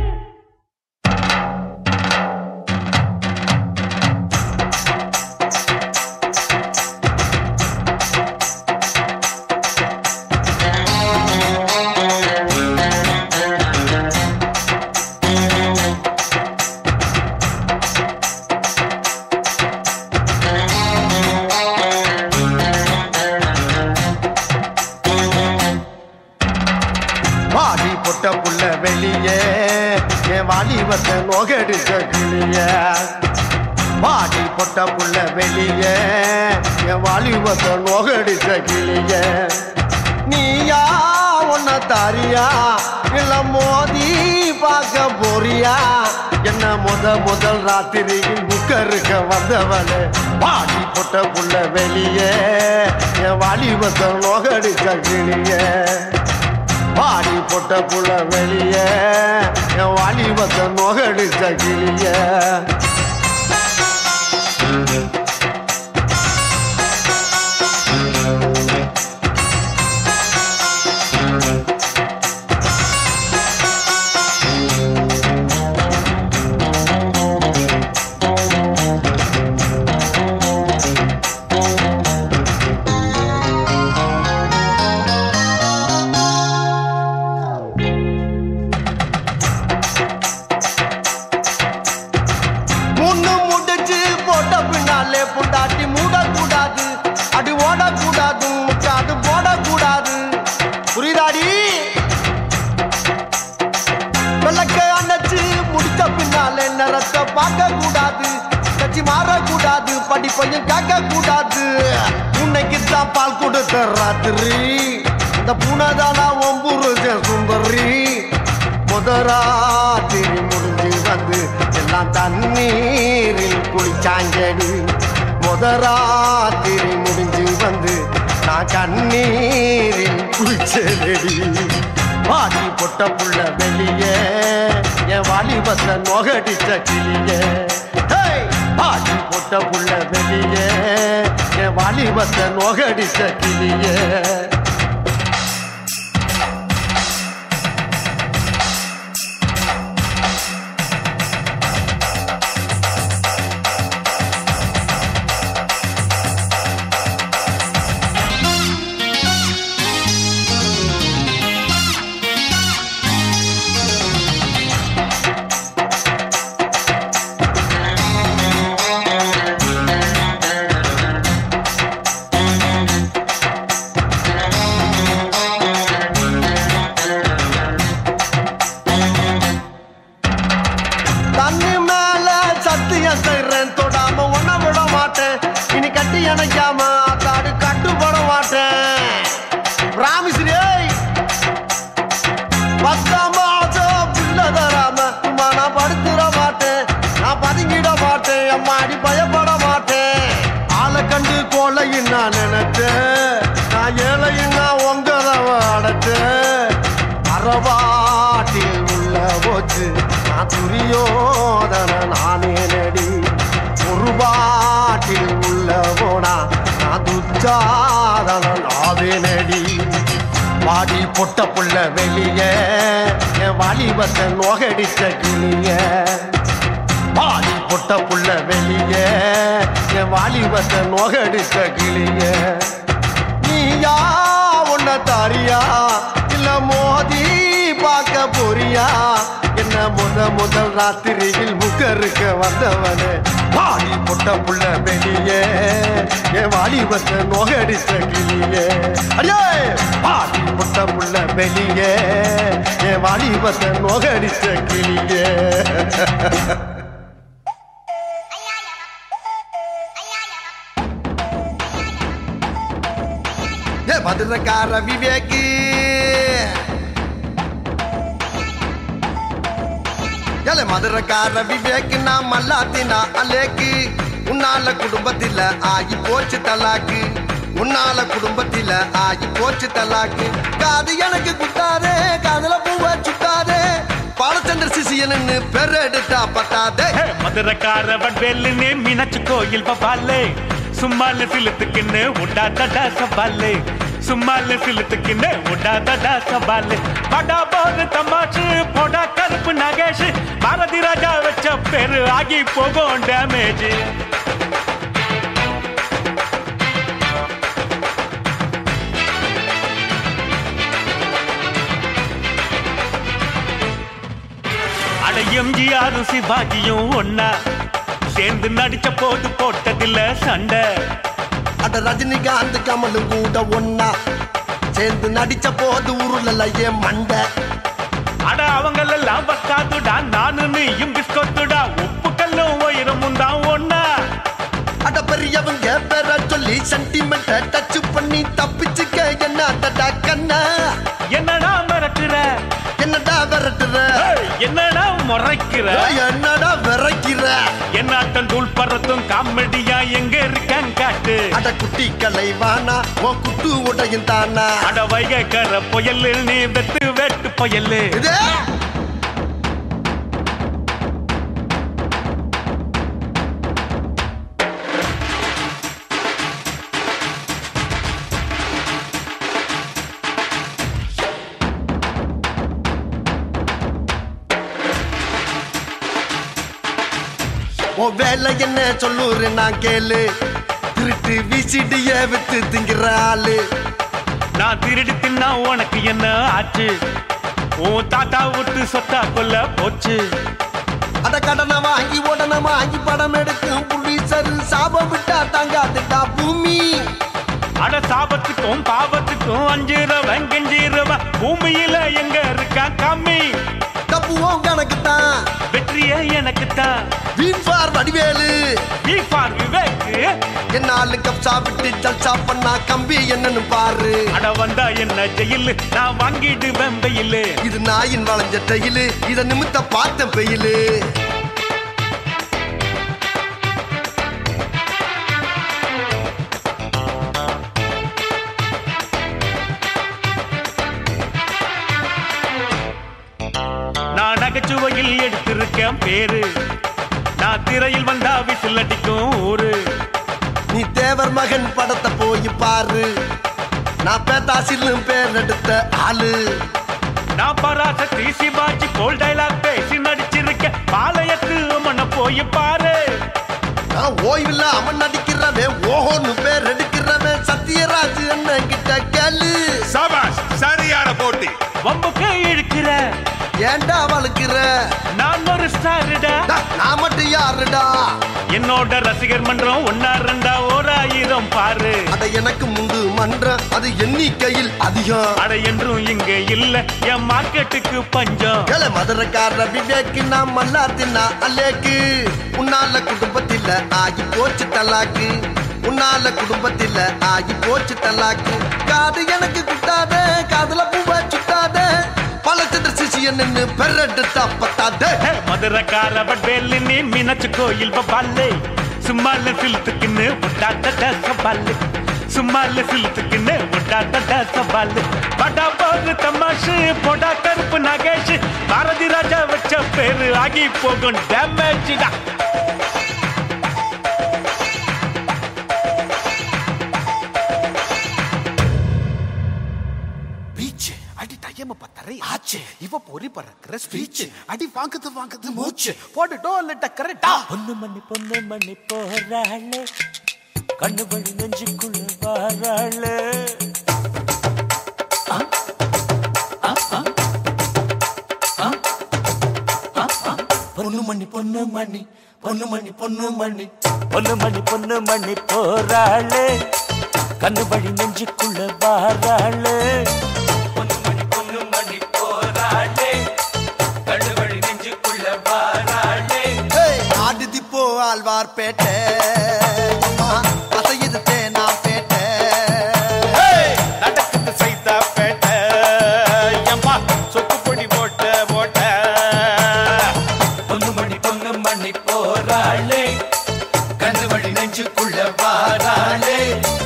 வாடி பொட்ட புள்ள வெளியே என் வாலிபத்தை நோகடிச்ச கிளிய வாடி பொட்ட புள்ள வெளியே என் வாலிபத்தை நோகடிச்ச கிளிய நீயா உன்ன தாரியா இல்ல மோதி பார்க்க போறியா என்ன முத முதல் ராத்திரியில் புக்கருக்க வந்தவளே வாடி பொட்ட புள்ள வெளியே என் வாலிபத்தை நோகடிச்ச கிளிய பாடி போட்ட புள்ள வெளிய என் வாலிபத்தை நோகடிச்ச கிளிய பேச்சு மாறக்கூடாது படிப்பையும் கேட்க கூடாது உன்னைக்கு தான் பால் கொடுத்த ராத்திரி இந்த பூனைதானா ஒம்புருஜ சுந்தரி முதராத்திரி முடிஞ்சு வந்து எல்லாம் தண்ணீரில் குளிச்சாங்கடி முதராத்திரி முடிஞ்சு வந்து நான் கண்ணீரில் குளிச்சேடி வாடி பொட்ட புள்ள வெளியே என் வாலிபத்தை நொகடிச்ச கிளியே ஹேய்! வாடி பொட்ட புள்ள வெளியே என் வாலிபத்தை நொகடிச்ச கிளியே தண்ணி மேல சத்தியம் செய்றேன் தொடாம ஒன்ன விட மாட்டேன் இனி கட்டி அணைக்காம தாடு கட்டுப்பட மாட்டேன் ராமிஸ்ரீ பத்தாம் மாசம் பிள்ளை தராம சும்மா நான் படுத்துட மாட்டேன் நான் பதுங்கிட மாட்டேன் அம்மாடி பயப்பட மாட்டேன் ஆளை கண்டு கொலையும் நான் நினைச்சேன் நான் ஏழையும் நான் உங்கதவ அடைச்சேன் அறவாட்டில் உள்ள போச்சு நான் துரியோதன நானே நடி ஒரு பாட்டில் உள்ள போனா நான் துச்சாதன நாவே நடி வாடி பொட்ட புள்ள வெளியே என் வாலிபத்தை நோகடிச்ச கிளிய வாடி பொட்ட புள்ள வெளியே என் வாலிபத்தை நோகடிச்ச கிளிய நீயா உன்ன தாரியா இல்ல மோதி பார்க்க போறியா என்ன முத முதல் ராத்திரியில் முகருக்க வந்தவனே வாடி பொட்ட புள்ள வெளியே என் வாலிபத்தை நோகடிச்ச கிளியே அடியே வாடி பொட்ட புள்ள வெளியே என் வாலிபத்தை நோகடிச்ச கிளியே ஏ மதுரக்கார விவேக்கு ஏலே மதுரக்கார விவேக்கு நான் மல்லாத்தினா அலேக்கு உன்னால குடும்பத்தில ஆகி போச்சு தலாக்கு உன்னால குடும்பத்தில ஆகி போச்சு தலாக்கு காது எனக்கு குத்தாதே காதுல பூவ சுத்தாதே பாலச்சந்திர சிசியன்னு பெரு எடுத்தா பத்தாதே மதுரக்கார வட்வேலுன்னு மீனாட்சி கோயில் பபாலே சும்மால சிலுத்துக்குன்னு உண்டாதடா சவாலே சும்மால சிலுத்துக்குன்னு உண்டாதடா சவாலே படா போது தமாஷு போடா கருப்பு நகேஷ் பாரதி ராஜா வச்ச பேரு ஆகி போகும் டேமேஜ் அட எம்ஜிஆர் சிவாஜியும் ஒன்னா சேர்ந்து நடிச்ச போது போட்டதில்ல சண்டை அட ரஜினிகாந்த் கமலும் கூட ஒன்னா சேர்ந்து நடிச்ச போது உருளல ஏன் மண்டை அட அவங்களெல்லாம் பக்காதுடா நானு நீயும் பிஸ்கொத்துடா உப்பு கல்லும் உயரமும் தான் ஒன்னா அட பெரியவங்க பேர சொல்லி சென்டிமெண்ட டச் பண்ணி தப்பிச்சுக்க என்ன தடா கண்ணா என்னடா மிரட்டுற என்னடா விரட்டுற ஏய், என்னடா முறைக்கிற ஏய், என்னடா விரைக்கிற என்னாட்டம் தூள் பறத்தும் காமெடியா எங்க இருக்கான் காட்டு அட குட்டி கலைவானா ஓ குட்டு உடையும் தானா அட வைகக்கர புயல் நீ வெட்டு வெட்டு புயல் இதே உன் வேலை என்ன சொல்லுரு நான் கேளு திருட்டு விசிடிய வித்து திங்கிற ஆளு நான் திருடி தின்னா உனக்கு என்ன ஆச்சு உன் தாத்தா விட்டு சொத்தா கொல்ல போச்சு அட கடனை வாங்கி உடனே வாங்கி படம் எடுக்கும் புலிசரு சாபம் விட்டா தாங்காதுடா பூமி அட சாபத்துக்கும் பாவத்துக்கும் அஞ்சிரவன் கெஞ்சிரவன் பூமியில எங்க இருக்கா கம்மி இந்த தப்புவோம் கணக்கு தான் வெற்றியே எனக்கு தான் V for Vadivelu V for Vivek என்னாலும் கப்சா விட்டு ஜல்சா பண்ணா கம்பி என்னன்னு பாரு அட வந்தா என்ன ஜெயிலு நான் வாங்கிடுவேன் வெயிலு இது நாயின் வளைஞ்ச தையிலு இத நிமித்த பார்த்த பெயிலு நான் நகைச்சுவையில் எடுத்திருக்கேன் பேரு நான் திரையில் வந்தா விசில் அடிக்கும் ஊரு நீ தேவர் மகன் படத்தை போய் பாரு நான் பேத்தாசில் பேர் எடுத்த ஆளு நான் பராசக்தி சிவாஜி போல் டைலாக் பேசி நடிச்சிருக்கேன் பாளையத்து மன போய் பாரு நான் ஓய்வில்ல அவன் நடிக்கிறவன் ஓஹோன்னு பேர் எடுக்கிறவன் சத்யராஜ் அண்ணன் கிட்ட கேளு சபாஷ் சரியான போட்டி வம்புக்கு இழுக்கிற ஏன்டா வளர்க்கிற நான் ஒரு ஸ்டாருடா நான் மட்டும் யாருடா என்னோட ரசிகர் மன்றம் ஒன்னா ரெண்டா ஓர் ஆயிரம் பாரு அட எனக்கு முண்டு மன்றம் அது எண்ணிக்கையில் அதிகம் அட என்றும் இங்க இல்ல என் மார்க்கெட்டுக்கு பஞ்சம் ஏல மதுரக்கார விவேக்கு நான் மல்லாத்தினா அல்லேக்கு உன்னால குடும்பத்தில ஆகி போச்சு தலாக்கு உன்னால குடும்பத்தில ஆகி போச்சு தலாக்கு காது எனக்கு குட்டாத காதுல பூவ சுட்டாத பல சித்திர சிசியன் நின்னு பெரட்டு தப்பத்தாதே மதுரக்கார வட்வேலு நீ மீனாட்சி கோயில் பபாலே சும்மால சிலுத்துக்குன்னு உண்டாட்ட சபாலு சும்மால சிலுத்துக்குன்னு உண்டாட்ட சபாலு படா போது தமாஷு போடா கருப்பு நாகேஷ் பாரதி ராஜா வச்ச பேரு ஆகி போகும் டேமேஜ்டா பீச் அடி டைம் பத்தரை ஆச்சு இவ பொறி பறக்கிற ஸ்பீச் அடி வாங்குது வாங்குது மூச்சு போடு டோல் டக்கரட்டா பொண்ணு மணி பொண்ணு மணி போறாளே கண்ணு வழி நெஞ்சுக்குள்ள வாராளே பொண்ணு மணி பொண்ணு மணி பொண்ணு மணி பொண்ணு மணி பொண்ணு மணி பொண்ணு மணி போறாளே கண்ணு வழி நெஞ்சுக்குள்ள வாராளே பொண்ணு மணி பொண்ணு மணி போறாளே கண்ணு வழி நெஞ்சுக்குள்ள வாராளே ஆடுதி போ ஆழ்வார் பேட்டை அம்மா அசையுது தேனா பேட்டை நடக்குது சைதா பேட்டை எம்மா சொக்கு பொடி போட்ட போட்ட பொண்ணு மணி பொண்ணு மணி போறாளே கண்ணு வழி நெஞ்சுக்குள்ள வாராளே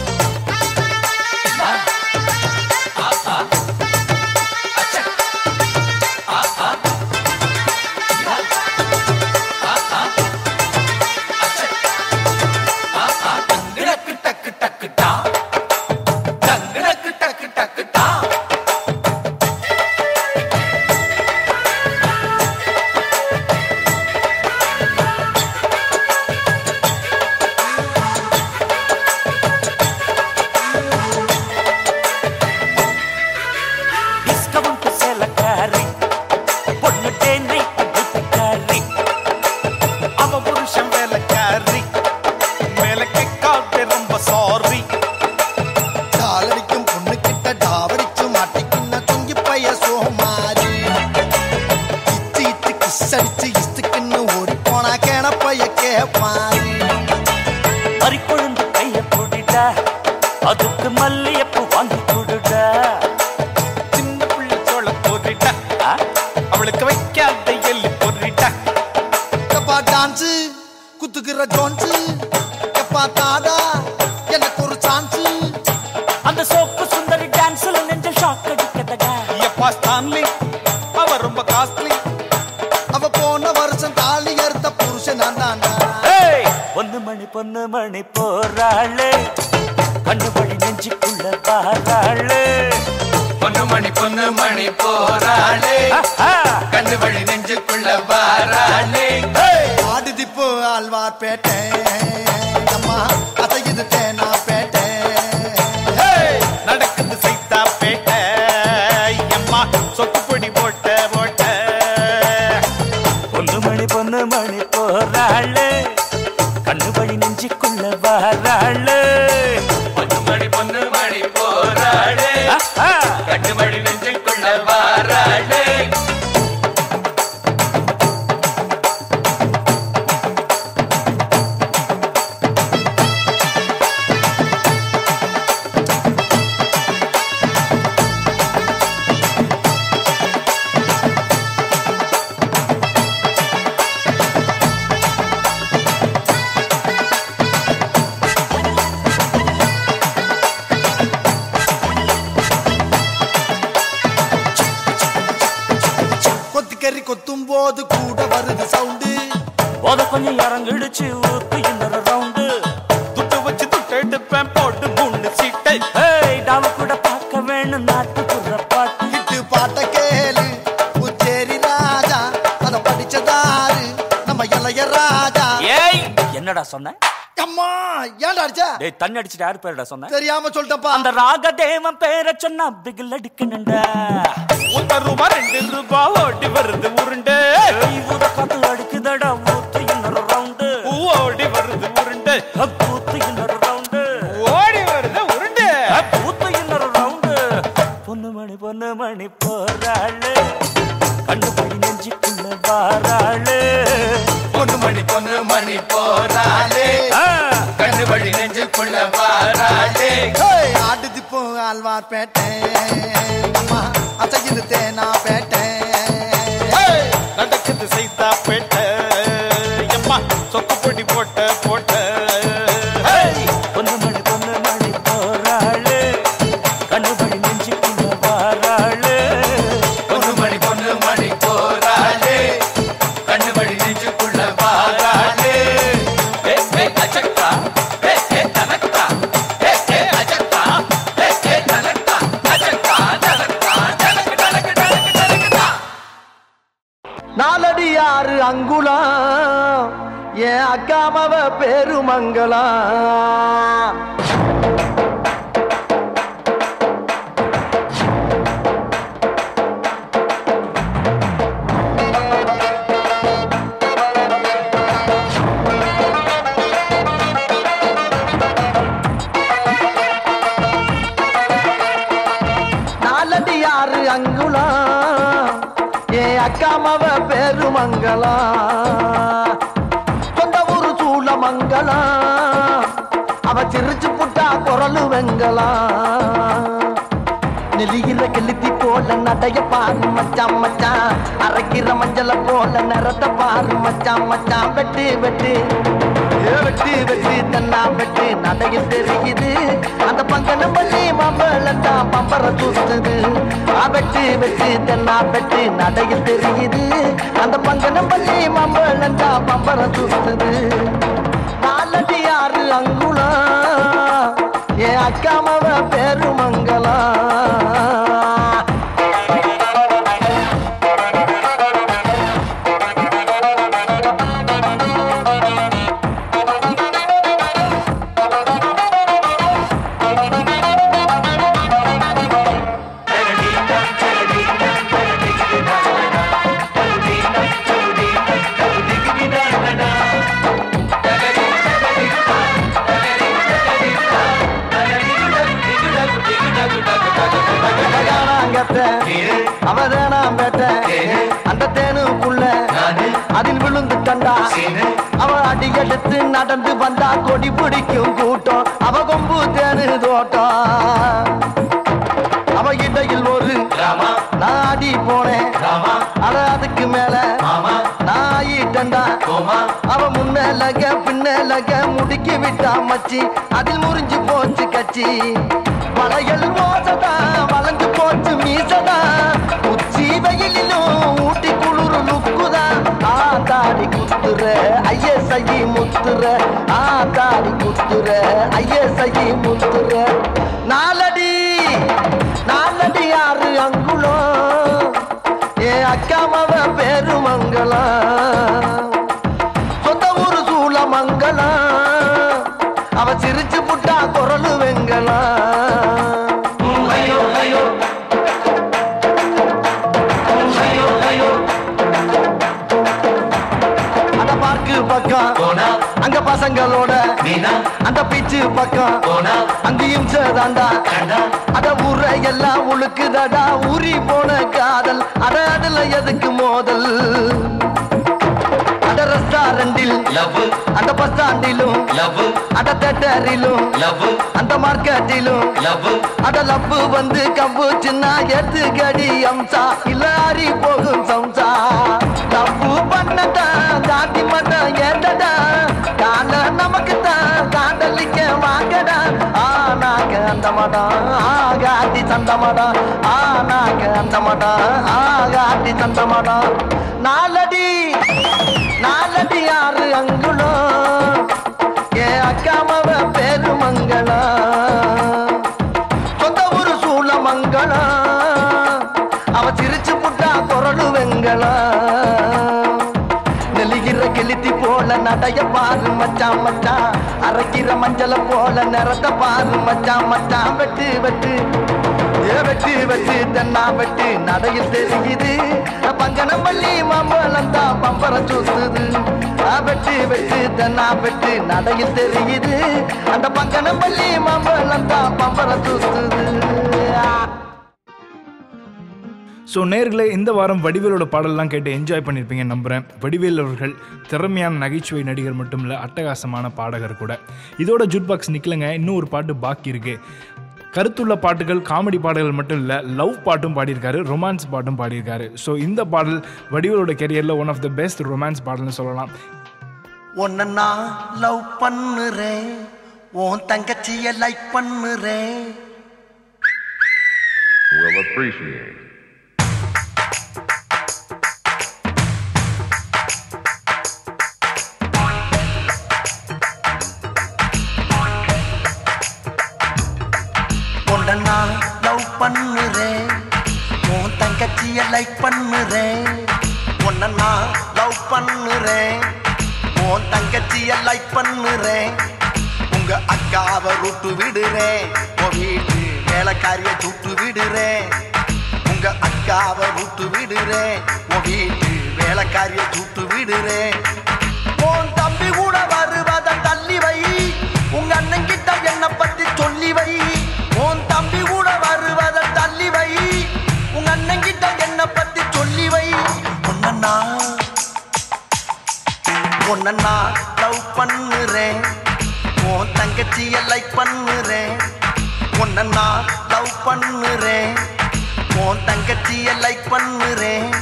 டக்கு டக்கு டக்கு டா டக்கு டக்கு டக்கு டா டிஸ்கவுண்ட் சேலக்காரி பொண்ணு தேனை வீட்டுக்காரி அவ புருஷன் வேலைக்காரி மேல கேட்காது ரொம்ப சாரி காலடிக்கும் பொண்ணு கிட்ட டாவடிச்சு மாட்டிக்கின்ன தொங்கி பைய சோமாரி இச்சு இச்சு கிஸ் அடிச்சு இஸ்துக்குன்னு ஓடி போனா கேன பைய கேப்பாரி மறிக்கொழுந்து கைய போடிடா அதுக்கு மல்லியப்பூ வாங்கி கொடுடா சின்ன புள்ள சோள போட்டுட்டா அவளுக்கு வைக்காத எள்ளி போட்டுட்டா கப்பா டான்ஸ் குத்துக்கிற ஜோன்ஸ் கப்பா தாடா எனக்கு ஒரு சான்ஸ் அந்த சோப்பு சுந்தரி டான்ஸ்ல நெஞ்ச ஷாக் அடிக்கதடா எப்பா ஸ்டான்லி அவ ரொம்ப காஸ்ட்லி அவ போன வருஷம் தாலி அறுத்த புருஷன் நான் தாண்டா ஏய் பொண்ணு மணி பொண்ணு மணி போறாளே கண்ணு வழி நெஞ்சுக்குள்ள வாராளே பொண்ணு மணி பொண்ணு மணி போறாளே கண்ணு வழி நெஞ்சுக்குள்ள வாராளே ஆடுதி போ ஆழ்வார் பேட்டை அம்மா அசையுது தேனா பேட்டை நடக்குது சைத்தா பேட்டை எம்மா சொக்கு பொடி போட்ட போட்ட பொண்ணு மணி பொண்ணு மணி போறாளே கண்ணு வழி நெஞ்சுக்குள்ள வாராளே பொண்ணு மணி பொண்ணு மணி போறாளே கண்ணு வழி நெஞ்சுக்குள்ள வாராளே காய்கறி கொத்தும் போது கூட வருது சவுண்டு போத கொஞ்சம் இறங்கிடுச்சு ஊத்து இன்னொரு ரவுண்டு துட்டு வச்சு துட்டு எடுப்பேன் போட்டு குண்டு சீட்டை ஏய் டாம கூட பார்க்க வேணும் நாட்டுப்புற பாட்டு இட்டு பாட்ட கேளு புச்சேரி ராஜா அத படிச்சதாரு நம்ம இளைய ராஜா ஏய் என்னடா சொன்ன அம்மா ஏன்டா அடிச்ச டேய் தண்ணி அடிச்சிட்டு யாரு பேருடா சொன்ன தெரியாம சொல்லிட்டப்பா அந்த ராகதேவன் பேரை சொன்னா பிகில் அடிக்கணுண்டா ஒத்த ரூபா ரெண்டு ரூபா ஓடி வருது உருண்டு ஊத காத்து அடிக்குதடா ஊத்து இன்னொரு ரவுண்டு ஓடி வருது உருண்டு ஊத்து இன்னொரு ரவுண்டு ஓடி வருது உருண்டு ஊத்து இன்னொரு ரவுண்டு பொண்ணு மணி பொண்ணு மணி போறாளு கண்ணு படி நெஞ்சுக்குள்ள வாராளு பொண்ணு மணி பொண்ணு மணி போறாளே கண்ணு வழி நெஞ்சுக்குள்ள வாராளே ஏய், ஆடுது போ ஆழ்வார் பேட்டை அம்மா அசைக்குது தேனா பேட்டை ஏய், நடக்குது சைதா பேட்டை எம்மா சொக்கு பொடி போட்ட போட்ட ஏய், பொண்ணு மணி பொண்ணு மணி போறாளு கண்ணு படி நெஞ்சுக்குள்ள வாராளு பொண்ணு மணி பொண்ணு மணி போறாளே கண்ணு வழி நெஞ்சுக்குள்ள வாராளே ஏ ஏ அச்சக்கா ஏ ஏ தனக்கா ஏ ஏ அச்சக்கா ஏ ஏ தனக்கா அச்சக்கா தனக்கா தனக்கு தனக்கு தனக்கு தனக்கு நாலடி ஆறு அங்குலம் என் அக்காமவ பெருமங்கலம் நாலடி ஆறு அங்குலம் என் அக்காமவ பெருமங்கலம் சொந்த ஊரு சூளமங்கலம் அவ சிரிச்சு புட்டா குரலு வெங்கலாம் நெலிகிற கெளுத்தி போல நடைய பாரு மச்சான் மச்சான் அரைக்கிற மஞ்சள போல நிறத்த பாரு மச்சான் மச்சான் வெட்டு வெட்டு ஏ வெட்டு வெட்டு தன்னா வெட்டு நடையில் தெரியுது அந்த பங்கனம் பள்ளி மாம்பழத்தா பம்பர தூசுது ஆ வெட்டு வெட்டு தென்னா வெட்டு நடையில் தெரியுது அந்த பங்கனம் பள்ளி மாம்பழத்தா பம்பர தூசுது நாலடி ஆறு அங்குலம் என் அக்காமவ பெருமங்கலம் அவதானாம் பேட்ட அந்த தேனுக்குள்ள அதில் விழுந்து கண்டா அவ அடி எடுத்து நடந்து வந்தா கொடி பிடிக்கும் கூட்டம் அவ கொம்பு தேனு தோட்டம் அவ இடையில் ஒரு நான் அடி போனேன் அட அதுக்கு மேல நான் ஆயிட்டண்டா அவ முன்னலக பின்னலக முடுக்கி விட்டா மச்சி அதில் முறிஞ்சு போச்சு கச்சி வளையல் மோசதா வளைஞ்சு போச்சு மீசதா உச்சி வெயிலிலும் ஊட்டி குளிர் லுக்குதா ஆ தாடி குத்துற ஐயசை முத்துற ஆ தாடி குத்துற ஐயசை முத்துற நாலடி நாலடி ஆறு அங்குலம் ஏ அக்காமவ பெருமங்கலம் சொந்த ஊரு சூளமங்கலம் அவ சிரிச்சு புட்டா குரலு வெங்கலாம் ஐயோ ஐயோ அந்த பார்க்கு பக்கம் அங்க பசங்களோட அந்த பீச்சு பக்கம் அங்கேயும் சேதாண்டா அட ஊர எல்லாம் உழுக்குதடா ஊறி போன காதல் அட அதுல எதுக்கு மோதல் அட ரெஸ்டாரண்டில் அந்த பஸ் ஸ்டாண்டிலும் அட தேட்டரிலும் அந்த மார்க்கெட்டிலும் அட லப்பு வந்து கம்பு சின்ன எத்து கடி அம்சா இல்லாரி போகும் சம்சா லப்பு பண்ணதா தாட்டி மட்டும் ஏத்தடா கால நமக்கு தான் காதலிக்க வாங்கடா ஆ நாங்க சந்தமடம் ஆகாட்டி சந்தமடம் ஆனாக அந்தமடம் ஆகாட்டி சந்தமடம் நாலடி நாலடி ஆறு அங்குலம் ஏ அக்காமவ பெருமங்கலம் சொந்த ஊரு சூளமங்கலம் அவ சிரிச்சு புட்டா குரலு வெங்கலம் நெலிகிற கெளுத்தி போல நடைய பாரு மச்சான் மச்சான் அரைக்கிற மஞ்சள போல நிறத்த பாரு மச்சான் மச்சான் வெட்டு வெட்டு ஏ வெட்டு வெட்டு தென்னா வெட்டு நடையில் தெரியுது பங்கனம் பள்ளி மாம்பழம் தான் பம்பரம் சூத்துது ஆ, வெட்டு வெட்டு தென்னா வெட்டு நடையில் தெரியுது அந்த பங்கனம் பள்ளி மாம்பழம் தான் பம்பரம் சூத்துது ஆ. ஸோ நேர்களே இந்த வாரம் வடிவேலோட பாடல்லாம் கேட்டு என்ஜாய் பண்ணியிருப்பீங்க நம்புகிறேன் வடிவேல் அவர்கள் திறமையான நகைச்சுவை நடிகர் மட்டும் இல்லை அட்டகாசமான பாடகர் கூட இதோட ஜூட் பாக்ஸ் நிற்கலங்க இன்னும் ஒரு பாட்டு பாக்கி இருக்கு கருத்துள்ள பாட்டுகள் காமெடி பாடல்கள் மட்டும் இல்லை லவ் பாட்டும் பாடியிருக்காரு ரொமான்ஸ் பாட்டும் பாடியிருக்காரு ஸோ இந்த பாடல் வடிவேலோட கெரியரில் one of the best romance பாடல்னு சொல்லலாம் உன்னை நான் லவ் பண்ணுறேன் உன் தங்கச்சிய லைக் பண்ணுறேன் will appreciate. உன்னை நான் லவ் பண்ணுறேன் உன் தங்கச்சிய லைக் பண்ணுறேன் உன்னை நான் லவ் பண்ணுறேன் உன் தங்கச்சிய லைக் பண்ணுறேன் உங்க அக்காவை ரூட்டு விடுறேன் உன் வீட்டு வேலைக்காரிய சுட்டு விடுறேன் உங்க அக்காவை ரூட்டு விடுறேன் உன் வீட்டு வேலைக்காரிய சுட்டு விடுறேன் உன் தம்பி கூட வருவத தள்ளி வை உங்க அண்ணன் கிட்ட என்ன பத்தி சொல்லி வை உன் தம்பி கூட வருவத தள்ளி வை உங்க அண்ணன் கிட்ட என்ன பத்தி சொல்லி வை உன்ன நான் உன்ன நான் லவ் பண்ணுறேன் உன் தங்கச்சிய லைக் பண்ணுறேன் உன்ன நான் லவ் பண்ணுறேன் உன் தங்கச்சிய லைக் பண்ணுறேன்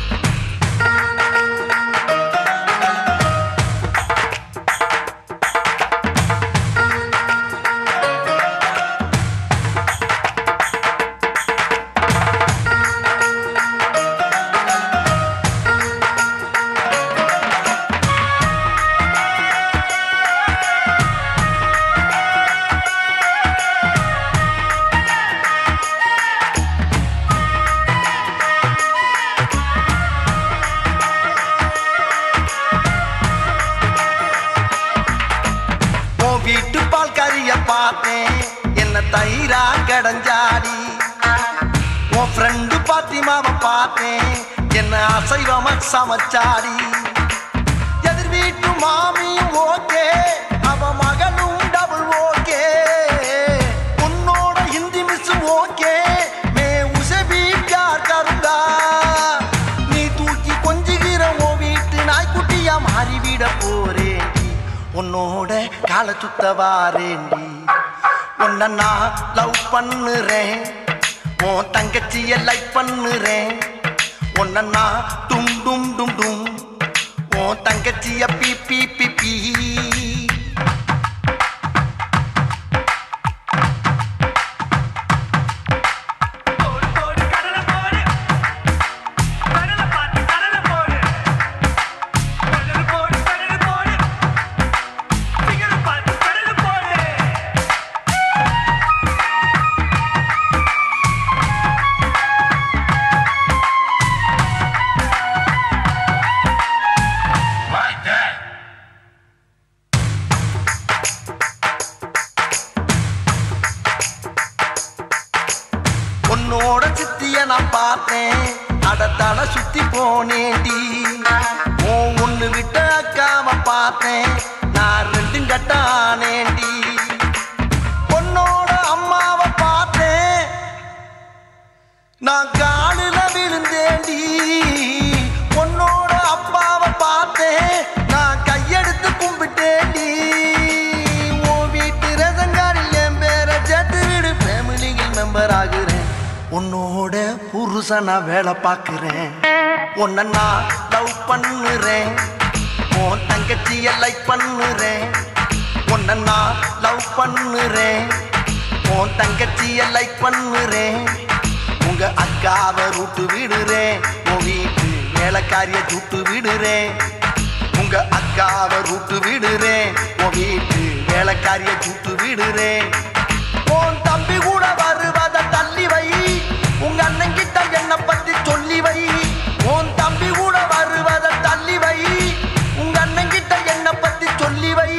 உன் வீட்டு பால் கறிய பார்த்தேன் என்ன தயிரா கடைஞ்சாடி உன் ஃப்ரெண்டு பாத்திமாவை பார்த்தேன் என்ன அசைவமா சமைச்சாடி எதிர் வீட்டு மாமியும் ஓகே அவ மகனும் டபுள் ஓகே உன்னோட ஹிந்தி மிஸ் ஓகே மே உசே பி பியார் கருங்கா நீ தூக்கி கொஞ்சுகிற உன் வீட்டு நாய்க்குட்டியா மாறிவிட போறேன் உன்னோட காலை சுத்த வாரேண்டி உன்னை நான் லவ் பண்ணுறேன் உன் தங்கச்சிய லைக் பண்ணுறேன் உன்னை நான் டும் டும் டும் டும் உன் தங்கச்சிய பி பி பி பி உன்னோட சித்திய நான் பார்த்தேன் அடத்தால சுத்தி போனேன்டி உன் ஒண்ணு விட்ட அக்காம பார்த்தேன் நான் ரெண்டும் கட்டானேண்டி உன்னோட அம்மாவை பார்த்தேன் நான் காலில் விழுந்தேண்டி உன்னோட அப்பாவை பார்த்தேன் நான் கையெடுத்து கும்பிட்டேன்டி உன் வீட்டு ரசங்காரில் என் பேரை சேர்த்து விடு ஃபேமிலியில் மெம்பர் ஆகுறேன் உன்னோட புருஷனா வேலை பார்க்குறேன் உன்னை நான் லவ் பண்ணுறேன் உன் தங்கச்சிய லைக் பண்ணுறேன் உன்னை நான் லவ் பண்ணுறேன் உன் தங்கச்சிய லைக் பண்ணுறேன் உங்க அக்காவை ரூட்டு விடுறேன் உன் வீட்டு வேலைக்காரிய ஜூட்டு விடுறேன் உங்க அக்காவை ரூட்டு விடுறேன் உன் வீட்டு வேலைக்காரிய ஜூட்டு விடுறேன் உன் தம்பி கூட வருவத தள்ளி வை உங்க அண்ணன் கிட்ட என்ன பத்தி சொல்லி வை உன் தம்பி கூட வருவத தள்ளி வை உங்க அண்ணன் கிட்ட என்ன பத்தி சொல்லி வை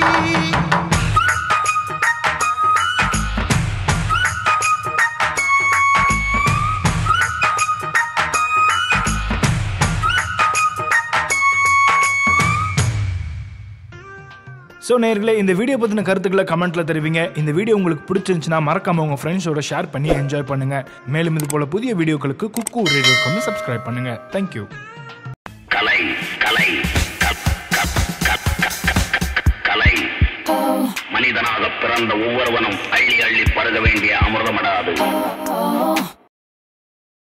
ஸோ நேர்களே இந்த வீடியோ பற்றின கருத்துக்களை கமெண்ட்ல தெரிவிங்க இந்த வீடியோ உங்களுக்கு பிடிச்சிருந்துச்சுன்னா மறக்காம உங்க ஃப்ரெண்ட்ஸோட ஷேர் பண்ணி என்ஜாய் பண்ணுங்க மேலும் இது போல புதிய வீடியோக்களுக்கு குக்கு ரேடியோக்கு சப்ஸ்கிரைப் பண்ணுங்க தேங்க்யூ கலை கலை க- க- க- க- க- கலை மனிதனாக பிறந்த ஒவ்வொருவனும் அள்ளி அள்ளி பருக வேண்டிய அமிர்தமடாது